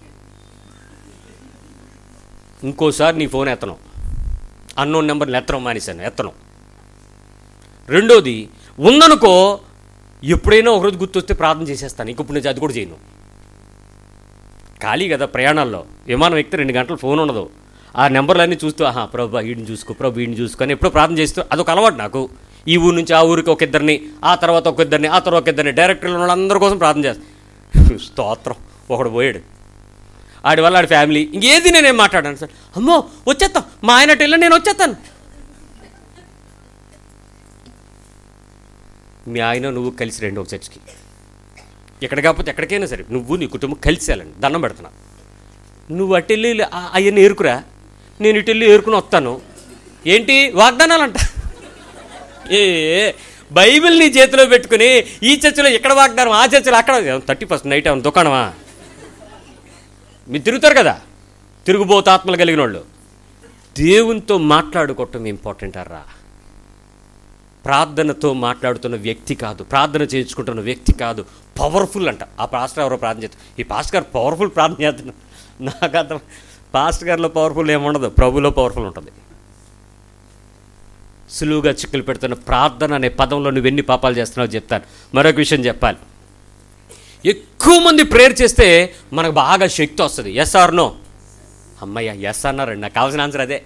ఇంకోసారి నీ ఫోన్ ఎత్తను అన్నోన్ నెంబర్ని ఎత్తడం మానేశాను ఎత్తను రెండోది ఉందనుకో ఎప్పుడైనా ఒకరోజు గుర్తొస్తే ప్రార్థన చేసేస్తాను ఇంక ఇప్పుడు నేను అది కూడా చేయను ఖాళీ కదా ప్రయాణాల్లో విమానం ఎక్కితే రెండు గంటలు ఫోన్ ఉండదు ఆ నెంబర్లన్నీ చూస్తూ ఆహా ప్రభు వీడిని చూసుకో ప్రభు వీడిని చూసుకో అని ఎప్పుడో ప్రార్థన చేస్తూ అదొక అలవాటు నాకు ఈ ఊరు నుంచి ఆ ఊరికి ఒక ఇద్దరిని ఆ తర్వాత ఒక ఇద్దరిని ఆ తర్వాత ఒక ఇద్దరిని డైరెక్టర్లు ఉన్న వాళ్ళందరి కోసం ప్రార్థన చేస్తాను స్తోత్రం ఒకడు పోయాడు ఆడి వల్ల ఆడి ఫ్యామిలీ ఇంకేది నేనేం మాట్లాడాను సార్ అమ్మో వచ్చేస్తాం మా ఆయన అటు వెళ్ళి నేను వచ్చేస్తాను మీ ఆయన నువ్వు కలిసి రండి ఒక చర్చికి ఎక్కడ కాకపోతే ఎక్కడికైనా సరే నువ్వు నీ కుటుంబం కలిసి వెళ్ళండి దండం పెడుతున్నా నువ్వు అటు వెళ్ళి అవన్నీ ఏరుకురా నేను ఇటు వెళ్ళి ఏరుకుని వస్తాను ఏంటి వాగ్దానాలంట ఏ బైబిల్ నీ చేతిలో పెట్టుకుని ఈ చర్చిలో ఇక్కడ వాగ్దానం ఆ చర్చిలో అక్కడ థర్టీ ఫస్ట్ నైట్ ఏమన్నా దుకాణమా మీరు తిరుగుతారు కదా తిరుగుబోతు ఆత్మలు కలిగిన వాళ్ళు దేవునితో మాట్లాడుకోవటం ఇంపార్టెంట్ అర్రా ప్రార్థనతో మాట్లాడుతున్న వ్యక్తి కాదు ప్రార్థన చేయించుకుంటున్న వ్యక్తి కాదు పవర్ఫుల్ అంట ఆ పాస్టర్ ఎవరో ప్రార్థన చేస్తారు ఈ పాస్టర్ గారు పవర్ఫుల్ ప్రార్థన చేస్తున్నారు నాకు అర్థం పాస్టర్ గారిలో పవర్ఫుల్ ఏముండదు ప్రభులో పవర్ఫుల్ ఉంటుంది సులువుగా చిక్కులు పెడుతున్న ప్రార్థన అనే పదంలో నువ్వు ఎన్ని పాపాలు చేస్తున్నావు చెప్తాను మరొక విషయం చెప్పాలి ఎక్కువ మంది ప్రేయర్ చేస్తే మనకు బాగా శక్తి వస్తుంది ఎస్ ఆర్ నో అమ్మయ్య ఎస్ అన్నారండి నాకు కావాల్సిన ఆన్సర్ అదే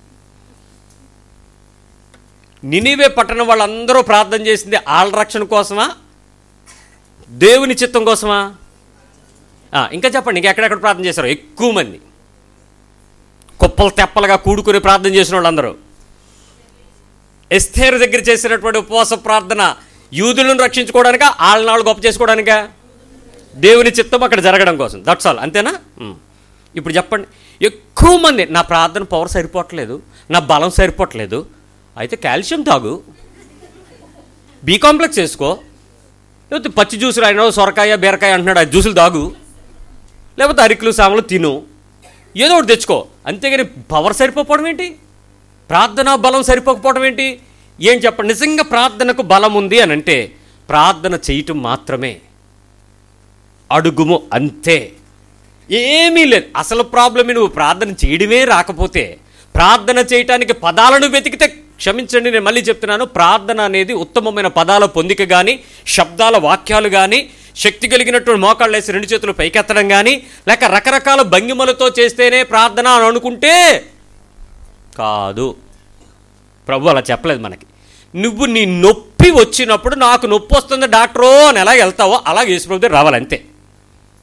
నినివే పట్టణం వాళ్ళందరూ ప్రార్థన చేసింది ఆళ్ళ రక్షణ కోసమా దేవుని చిత్తం కోసమా ఆ, ఇంకా చెప్పండి ఇంకా ఎక్కడెక్కడ ప్రార్థన చేశారు ఎక్కువ మంది కుప్పలు తెప్పలుగా కూడుకుని ప్రార్థన చేసిన వాళ్ళందరూ ఎస్తేరు దగ్గర చేసినటువంటి ఉపవాస ప్రార్థన యూదులను రక్షించుకోవడానికా వాళ్ళ నాళ్ళు గొప్ప చేసుకోవడానికా దేవుని చిత్తం అక్కడ జరగడం కోసం దట్స్ ఆల్ అంతేనా ఉమ్. ఇప్పుడు చెప్పండి ఎక్కువ మంది నా ప్రార్థన పవర్ సరిపోవట్లేదు నా బలం సరిపోవట్లేదు అయితే కాల్షియం తాగు బీ కాంప్లెక్స్ వేసుకో లేకపోతే పచ్చి జ్యూసులు ఆయన సొరకాయ బీరకాయ అంటున్నాడు ఆ జ్యూసులు తాగు లేకపోతే అరికులు సామలు తిను ఏదో ఒకటి తెచ్చుకో అంతేగాని పవర్ సరిపోవడం ఏంటి ప్రార్థన బలం సరిపోకపోవడం ఏంటి ఏం చెప్పండి నిజంగా ప్రార్థనకు బలం ఉంది అని అంటే ప్రార్థన చేయటం మాత్రమే అడుగుము అంతే ఏమీ లేదు అసలు ప్రాబ్లమే నువ్వు ప్రార్థన చేయడమే రాకపోతే ప్రార్థన చేయటానికి పదాలను వెతికితే క్షమించండి నేను మళ్ళీ చెప్తున్నాను ప్రార్థన అనేది ఉత్తమమైన పదాల పొందిక కానీ శబ్దాల వాక్యాలు కానీ శక్తి కలిగినటువంటి మోకాళ్ళు వేసి రెండు చేతులు పైకెత్తడం కానీ లేక రకరకాల భంగిమలతో చేస్తేనే ప్రార్థన అని అనుకుంటే కాదు ప్రభు అలా చెప్పలేదు మనకి నువ్వు నీ నొప్పి వచ్చినప్పుడు నాకు నొప్పి వస్తుంది డాక్టరో అని ఎలా వెళ్తావో అలా యేసుప్రభు దగ్గర రావాలి అంతే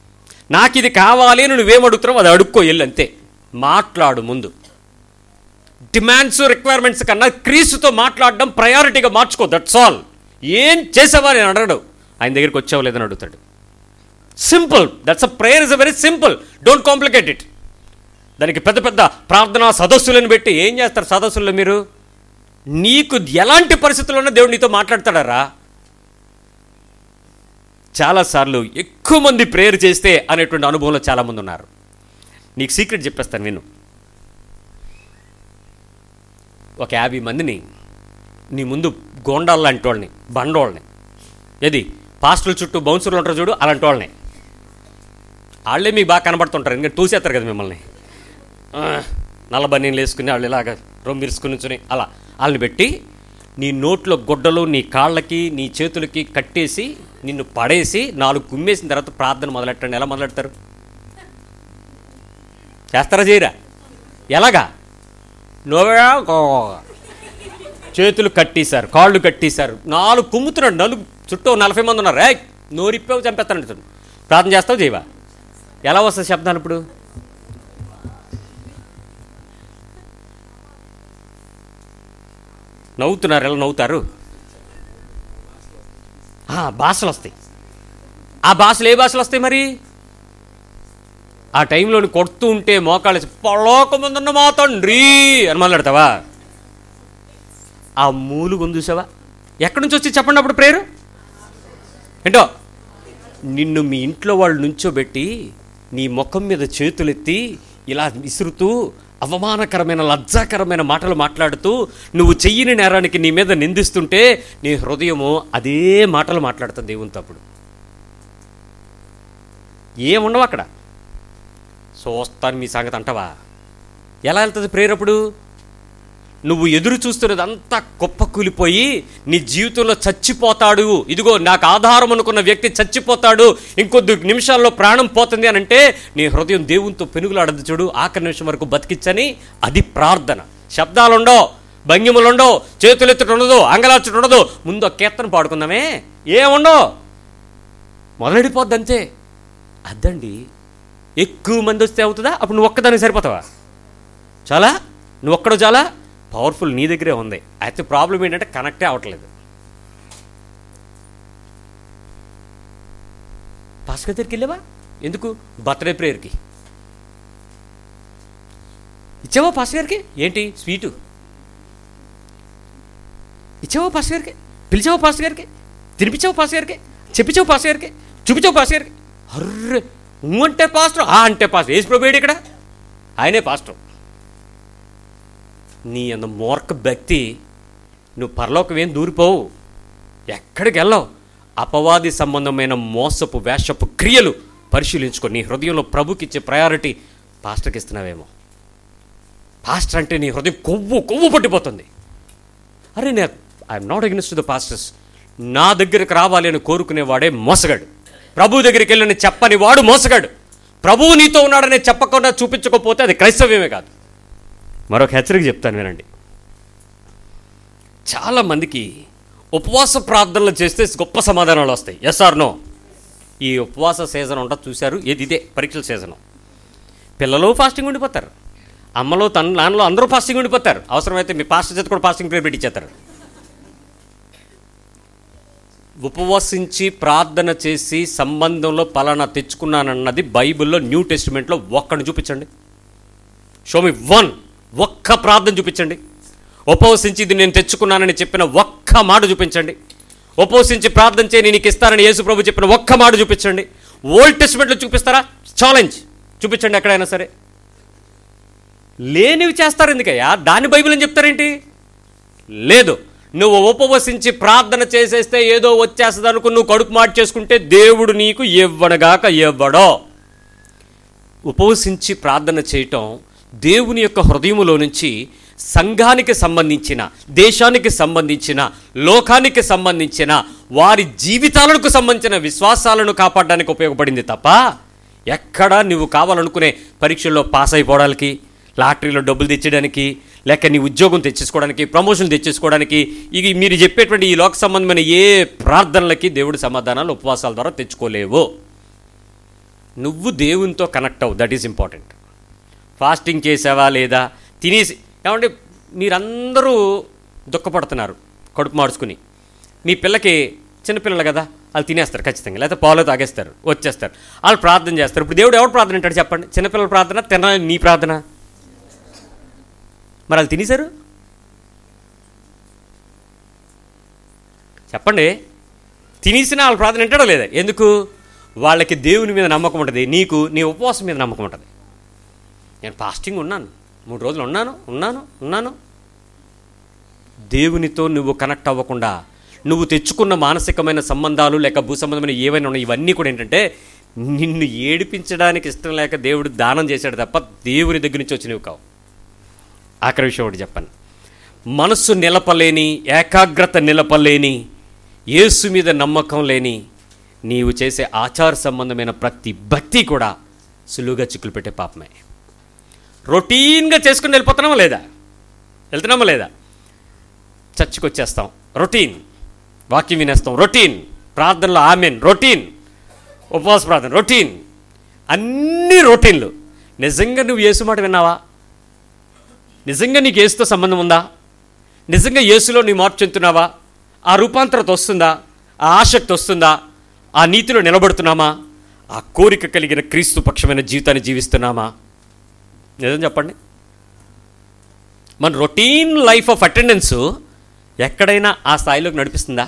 నాకు ఇది కావాలి అని నువ్వేం అడుగుతున్నావు అది అడుక్కో వెళ్ళి అంతే మాట్లాడు ముందు డిమాండ్స్ రిక్వైర్మెంట్స్ కన్నా క్రీస్తుతో మాట్లాడడం ప్రయారిటీగా మార్చుకో దట్స్ ఆల్ ఏం చేసావా నేను అడగడు ఆయన దగ్గరికి వచ్చావు లేదని అడుగుతాడు simple that's a prayer is a very simple don't complicate it దానికి పెద్ద పెద్ద ప్రార్థనా సదస్సులను పెట్టి ఏం చేస్తారు సదస్సుల్లో మీరు నీకు ఎలాంటి పరిస్థితుల్లోనే దేవుడు నీతో మాట్లాడతాడారా చాలాసార్లు ఎక్కువ మంది ప్రేయర్ చేస్తే అనేటువంటి అనుభవంలో చాలామంది ఉన్నారు నీకు సీక్రెట్ చెప్పేస్తాను నేను ఒక యాభై మందిని నీ ముందు గోండాలు లాంటి వాళ్ళని బండోళ్ళని ఏది పాస్టుల చుట్టూ బౌన్సర్లు ఉంటారు చూడు అలాంటి వాళ్ళని వాళ్ళే మీకు బాగా కనబడుతుంటారు ఎందుకంటే చూసేస్తారు కదా మిమ్మల్ని ఆ, నల్ల బన్నీలు వేసుకుని వాళ్ళు ఇలాగ రొమ్మిరుసుకుని నుంచుని అలా వాళ్ళని పెట్టి నీ నోట్లో గుడ్డలు నీ కాళ్ళకి నీ చేతులకి కట్టేసి నిన్ను పడేసి నాలుగు కుమ్మేసిన తర్వాత ప్రార్థన మొదలెట్టండి ఎలా మొదలెడతారు చేస్తారా చేయరా ఎలాగా నువ్వే చేతులు కట్టేశారు కాళ్ళు కట్టేశారు నాలుగు కుమ్ముతున్నాడు నలుగు చుట్టూ నలభై మంది ఉన్నారు రే నోరిప్పావు చంపేస్తాను ప్రార్థన చేస్తావు చేయవా ఎలా వస్తుంది శబ్దాలు ఇప్పుడు నవ్వుతున్నారు ఎలా నవ్వుతారు ఆ, భాషలు వస్తాయి ఆ భాషలు ఏ భాషలు వస్తాయి మరి ఆ టైంలో కొడుతూ ఉంటే మోకాళ్ళు పలోకముందున్న మా తండ్రి అని మాట్లాడతావా ఆ మూలు చూసావా ఎక్కడి నుంచి వచ్చి చెప్పండి అప్పుడు ప్రేరు ఏంటో నిన్ను మీ ఇంట్లో వాళ్ళు నుంచోబెట్టి నీ ముఖం మీద చేతులెత్తి ఇలా విసురుతూ అవమానకరమైన లజ్జాకరమైన మాటలు మాట్లాడుతూ నువ్వు చెయ్యని నేరానికి నీ మీద నిందిస్తుంటే నీ హృదయము అదే మాటలు మాట్లాడుతుంది దేవునితో అప్పుడు ఏముండవు అక్కడ చూస్తాను మీ సంగతి అంటావా ఎలా వెళ్తుంది ప్రేరప్పుడు నువ్వు ఎదురు చూస్తున్నది అంతా కుప్ప కూలిపోయి నీ జీవితంలో చచ్చిపోతాడు ఇదిగో నాకు ఆధారం అనుకున్న వ్యక్తి చచ్చిపోతాడు ఇంకొద్ది నిమిషాల్లో ప్రాణం పోతుంది అని అంటే నీ హృదయం దేవునితో పెనుగులాడదు చూడు ఆఖరి నిమిషం వరకు బతికిచ్చని అది ప్రార్థన శబ్దాలుండో భంగిములుండో చేతులెత్తుట ఉండదు అంగలార్చుట ఉండదు ముందు ఒక కీర్తన పాడుకుందామే ఏముండో మొదలెడిపోద్ది అంతే అద్దండి ఎక్కువ మంది వస్తే అవుతుందా అప్పుడు నువ్వు ఒక్కదానికి సరిపోతావా చాలా నువ్వు ఒక్కడు చాలా పవర్ఫుల్ నీ దగ్గరే ఉంది అయితే ప్రాబ్లం ఏంటంటే కనెక్టే అవ్వట్లేదు భాస్కర్ దగ్గరికి వెళ్ళావా ఎందుకు బర్త్డే ప్రేయర్కి ఇచ్చావా పాస్టర్ గారికి ఏంటి స్వీటు ఇచ్చావా పాస్టర్ గారికి పిలిచావా పాస్టర్ గారికి తినిపించావా పాస్టర్ గారికి చెప్పించావు పాస్టర్ గారికి చూపించావు పాస్టర్ గారికి అర్రే ఊ అంటే పాస్టర్ ఆ అంటే పాస్టర్ ఏసు ప్రభు ఏడు ఇక్కడ ఆయనే పాస్టర్ నీ అంత మూర్ఖ భక్తి నువ్వు పరలోకం ఏం దూరిపోవు ఎక్కడికి వెళ్ళవు అపవాది సంబంధమైన మోసపు వేషపు క్రియలు పరిశీలించుకో నీ హృదయంలో ప్రభుకి ఇచ్చే ప్రయారిటీ పాస్టర్కి ఇస్తున్నావేమో పాస్టర్ అంటే నీ హృదయం కొవ్వు కొవ్వు పట్టిపోతుంది అరే నేను I'm not against the pastors నా దగ్గరికి రావాలి అని కోరుకునేవాడే మోసగాడు ప్రభు దగ్గరికి వెళ్ళని చెప్పని వాడు మోసగాడు ప్రభువు నీతో ఉన్నాడని చెప్పకుండా చూపించకపోతే అది క్రైస్తవ్యమే కాదు మరొక హెచ్చరిక చెప్తాను వినండి చాలామందికి ఉపవాస ప్రార్థనలు చేస్తే గొప్ప సమాధానాలు వస్తాయి ఎస్ ఆర్ నో ఈ ఉపవాస సీజన్ ఉంటా చూశారు ఏది ఇదే పరీక్షల సీజను పిల్లలు ఫాస్టింగ్ ఉండిపోతారు అమ్మలో తన నాన్నలో అందరూ ఫాస్టింగ్ ఉండిపోతారు అవసరమైతే మీ పాస్టర్ చేత కూడా ఫాస్టింగ్ ప్రేర్ పెట్టించేస్తారు ఉపవసించి ప్రార్థన చేసి సంబంధంలో పలానా తెచ్చుకున్నానన్నది బైబిల్లో న్యూ టెస్టిమెంట్లో ఒక్కడిని చూపించండి షోమి వన్ ఒక్క ప్రార్థన చూపించండి ఉపవసించి ఇది నేను తెచ్చుకున్నానని చెప్పిన ఒక్క మాట చూపించండి ఉపవసించి ప్రార్థన చేయి నీకు ఇస్తానని యేసు ప్రభు చెప్పిన ఒక్క మాట చూపించండి ఓల్డ్ టెస్ట్మెంట్లో చూపిస్తారా ఛాలెంజ్ చూపించండి ఎక్కడైనా సరే లేనివి చేస్తారు ఎందుకయ్యా దాన్ని బైబిల్ అని చెప్తారేంటి లేదు నువ్వు ఉపవసించి ప్రార్థన చేసేస్తే ఏదో వచ్చేస్తుంది అనుకుని నువ్వు కడుపు మాట చేసుకుంటే దేవుడు నీకు ఇవ్వనగాక ఇవ్వడో ఉపవసించి ప్రార్థన చేయటం దేవుని యొక్క హృదయములో నుంచి సంఘానికి సంబంధించిన దేశానికి సంబంధించిన లోకానికి సంబంధించిన వారి జీవితాలకు సంబంధించిన విశ్వాసాలను కాపాడడానికి ఉపయోగపడింది తప్ప ఎక్కడ నువ్వు కావాలనుకునే పరీక్షల్లో పాస్ అయిపోవడానికి లాటరీలో డబ్బులు తెచ్చడానికి లేక నీ ఉద్యోగం తెచ్చేసుకోవడానికి ప్రమోషన్ తెచ్చేసుకోవడానికి ఇవి మీరు చెప్పేటువంటి ఈ లోక సంబంధమైన ఏ ప్రార్థనలకి దేవుడి సమాధానాలు ఉపవాసాల ద్వారా తెచ్చుకోలేవు నువ్వు దేవునితో కనెక్ట్ అవ్వు దట్ ఈస్ ఇంపార్టెంట్ ఫాస్టింగ్ చేసావా లేదా తినేసి ఏమంటే మీరందరూ దుఃఖపడుతున్నారు కడుపు మార్చుకుని మీ పిల్లకి చిన్నపిల్లలు కదా వాళ్ళు తినేస్తారు ఖచ్చితంగా లేకపోతే పాలు తాగేస్తారు వచ్చేస్తారు వాళ్ళు ప్రార్థన చేస్తారు ఇప్పుడు దేవుడు ఎవరు ప్రార్థన అంటాడు చెప్పండి చిన్నపిల్లల ప్రార్థన తినాలి నీ ప్రార్థన మరి వాళ్ళు తినేశారు చెప్పండి తినేసిన వాళ్ళ ప్రార్థన వింటాడో లేదా ఎందుకు వాళ్ళకి దేవుని మీద నమ్మకం ఉంటుంది నీకు నీ ఉపవాసం మీద నమ్మకం ఉంటుంది నేను ఫాస్టింగ్ ఉన్నాను మూడు రోజులు ఉన్నాను ఉన్నాను ఉన్నాను దేవునితో నువ్వు కనెక్ట్ అవ్వకుండా నువ్వు తెచ్చుకున్న మానసికమైన సంబంధాలు లేక భూ సంబంధమైన ఏవైనా ఉన్నాయి ఇవన్నీ కూడా ఏంటంటే నిన్ను ఏడిపించడానికి ఇష్టం లేక దేవుడు దానం చేశాడు తప్ప దేవుని దగ్గర నుంచి వచ్చినవి కావు ఆఖరి విషయం ఒకటి చెప్పాను మనస్సు నిలపలేని ఏకాగ్రత నిలపలేని యేసు మీద నమ్మకం లేని నీవు చేసే ఆచార సంబంధమైన ప్రతి భక్తి కూడా సులువుగా చిక్కులు పెట్టే పాపమే రొటీన్గా చేసుకుని వెళ్ళిపోతున్నామా లేదా వెళ్తున్నామా లేదా చర్చికి వచ్చేస్తాం రొటీన్ వాక్యం వినేస్తాం రొటీన్ ప్రార్థనలో ఆమెన్ రొటీన్ ఉపవాస ప్రార్థన రొటీన్ అన్ని రొటీన్లు నిజంగా నువ్వు యేసు మాట విన్నావా నిజంగా నీకు యేసుతో సంబంధం ఉందా నిజంగా యేసులో నీ మార్పు చెందుతున్నావా ఆ రూపాంతరత వస్తుందా ఆ ఆసక్తి వస్తుందా ఆ నీతిలో నిలబడుతున్నామా ఆ కోరిక కలిగిన క్రీస్తు పక్షమైన జీవితాన్ని జీవిస్తున్నామా నిజం చెప్పండి మన రొటీన్ లైఫ్ ఆఫ్ అటెండెన్స్ ఎక్కడైనా ఆ స్థాయిలోకి నడిపిస్తుందా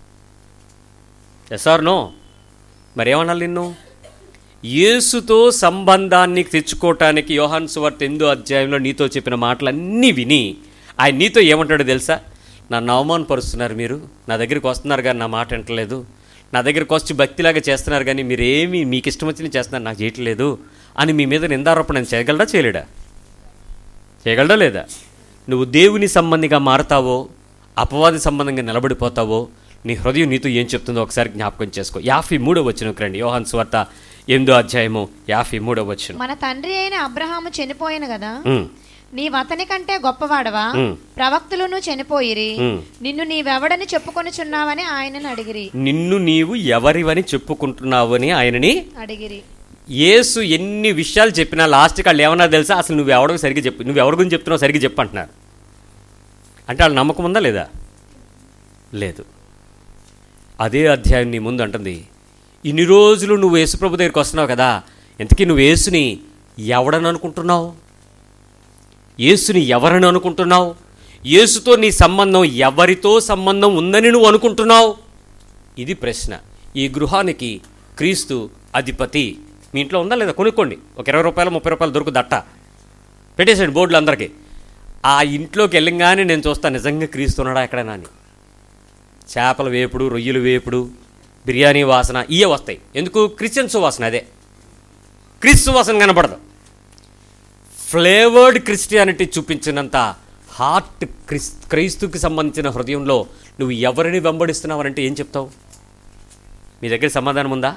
ఎస్ ఆర్ నో మరేమనాలి నిన్ను యేసుతో సంబంధాన్ని తెచ్చుకోవటానికి యోహాన్ సువార్త ఎందో అధ్యాయంలో నీతో చెప్పిన మాటలన్నీ విని ఆయన నీతో ఏమంటాడో తెలుసా నన్ను అవమానపరుస్తున్నారు మీరు నా దగ్గరికి వస్తున్నారు కానీ నా మాట వింటలేదు నా దగ్గరికి వచ్చి భక్తిలాగా చేస్తున్నారు కానీ మీరేమి మీకు ఇష్టం వచ్చినవి చేస్తున్నారు నాకు చేయట్లేదు అని మీ మీద నిందారోపణ నేను చేయగలడా చేయలేడా చేయగలడా లేదా నువ్వు దేవుని సంబంధిగా మారతావో అపవాది సంబంధంగా నిలబడిపోతావో నీ హృదయం నీతో ఏం చెప్తుందో ఒకసారి జ్ఞాపకం చేసుకో యాభై మూడో వచ్చిన రండి యోహాన్ స్వార్త ఎనిమిదో అధ్యాయము యాభై మూడో వచ్చిన మన తండ్రి అయిన అబ్రహాము చనిపోయాను కదా నీవు అతని కంటే గొప్పవాడవా ఉమ్. ప్రవక్తులను చనిపోయిరి ఉమ్. నిన్ను నీవెవడని చెప్పుకొనుచున్నావని ఆయనను అడిగిరి నిన్ను నీవు ఎవరివని చెప్పుకుంటున్నావు అని ఆయనని అడిగిరి యేసు ఎన్ని విషయాలు చెప్పినా లాస్ట్కి వాళ్ళు ఏమన్నా తెలుసా అసలు నువ్వు ఎవరికి సరిగ్గా చెప్పు నువ్వు ఎవరి గురించి చెప్తున్నావు సరిగ్గా చెప్పు అంటున్నారు అంటే వాళ్ళ నమ్మకం ఉందా లేదా లేదు అదే అధ్యాయం నీ ముందు అంటుంది ఇన్ని రోజులు నువ్వు యేసుప్రభు దగ్గరికి వస్తున్నావు కదా ఇంతకీ నువ్వు యేసుని ఎవడని అనుకుంటున్నావు యేసుని ఎవరని అనుకుంటున్నావు యేసుతో నీ సంబంధం ఎవరితో సంబంధం ఉందని నువ్వు అనుకుంటున్నావు ఇది ప్రశ్న ఈ గృహానికి క్రీస్తు అధిపతి మీ ఇంట్లో ఉందా లేదా కొనుక్కోండి ఒక ఇరవై రూపాయలు ముప్పై రూపాయలు దొరుకుదట్ట పెట్టేసాడు బోర్డులు అందరికీ ఆ ఇంట్లోకి వెళ్ళంగానే నేను చూస్తాను నిజంగా క్రీస్తు ఉన్నాడా ఎక్కడైనా అని చేపల వేపుడు రొయ్యలు వేపుడు బిర్యానీ వాసన ఇవే వస్తాయి ఎందుకు క్రిస్టియన్స్ వాసన అదే క్రీస్తు వాసన కనపడదు ఫ్లేవర్డ్ క్రిస్టియానిటీ చూపించినంత హార్ట్ క్రిస్ క్రైస్తుకి సంబంధించిన హృదయంలో నువ్వు ఎవరిని వెంబడిస్తున్నావనంటే ఏం చెప్తావు మీ దగ్గర సమాధానం ఉందా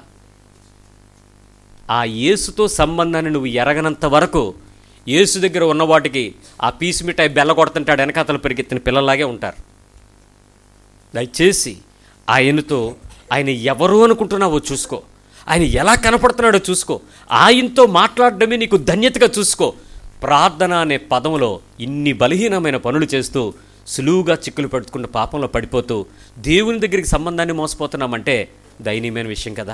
ఆ యేసుతో సంబంధాన్ని నువ్వు ఎరగనంత వరకు యేసు దగ్గర ఉన్న వాటికి ఆ పీసు మిఠాయి బెల్ల కొడుతుంటాడు వెనకాతలు పెరిగెత్తిన పిల్లలాగే ఉంటారు దయచేసి ఆయనతో ఆయన ఎవరు అనుకుంటున్నావో చూసుకో ఆయన ఎలా కనపడుతున్నాడో చూసుకో ఆయనతో మాట్లాడడమే నీకు ధన్యతగా చూసుకో ప్రార్థన అనే పదంలో ఇన్ని బలహీనమైన పనులు చేస్తూ సులువుగా చిక్కులు పెట్టుకున్న పాపంలో పడిపోతూ దేవుని దగ్గరికి సంబంధాన్ని మోసపోతున్నామంటే దయనీయమైన విషయం కదా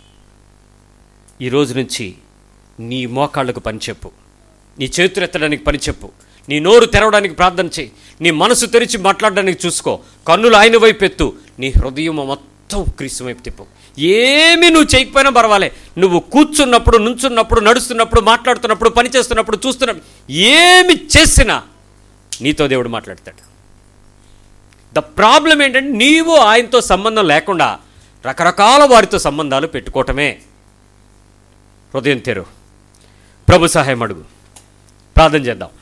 ఈ రోజు నుంచి నీ మోకాళ్ళకు పని చెప్పు నీ చేతులు ఎత్తడానికి పని చెప్పు నీ నోరు తెరవడానికి ప్రార్థన చేయి నీ మనసు తెరిచి మాట్లాడడానికి చూసుకో కన్నులు ఆయన వైపు ఎత్తు నీ హృదయం మొత్తం క్రీస్తు వైపు తిప్పు ఏమీ నువ్వు చేయకపోయినా పర్వాలే నువ్వు కూర్చున్నప్పుడు నుంచున్నప్పుడు నడుస్తున్నప్పుడు మాట్లాడుతున్నప్పుడు పని చేస్తున్నప్పుడు చూస్తున్నప్పుడు ఏమి చేసినా నీతో దేవుడు మాట్లాడతాడు ద ప్రాబ్లం ఏంటంటే నీవు ఆయనతో సంబంధం లేకుండా రకరకాల వారితో సంబంధాలు పెట్టుకోవటమే హృదయం తెరు ప్రభు సహాయం అడుగు ప్రార్థన చేద్దాం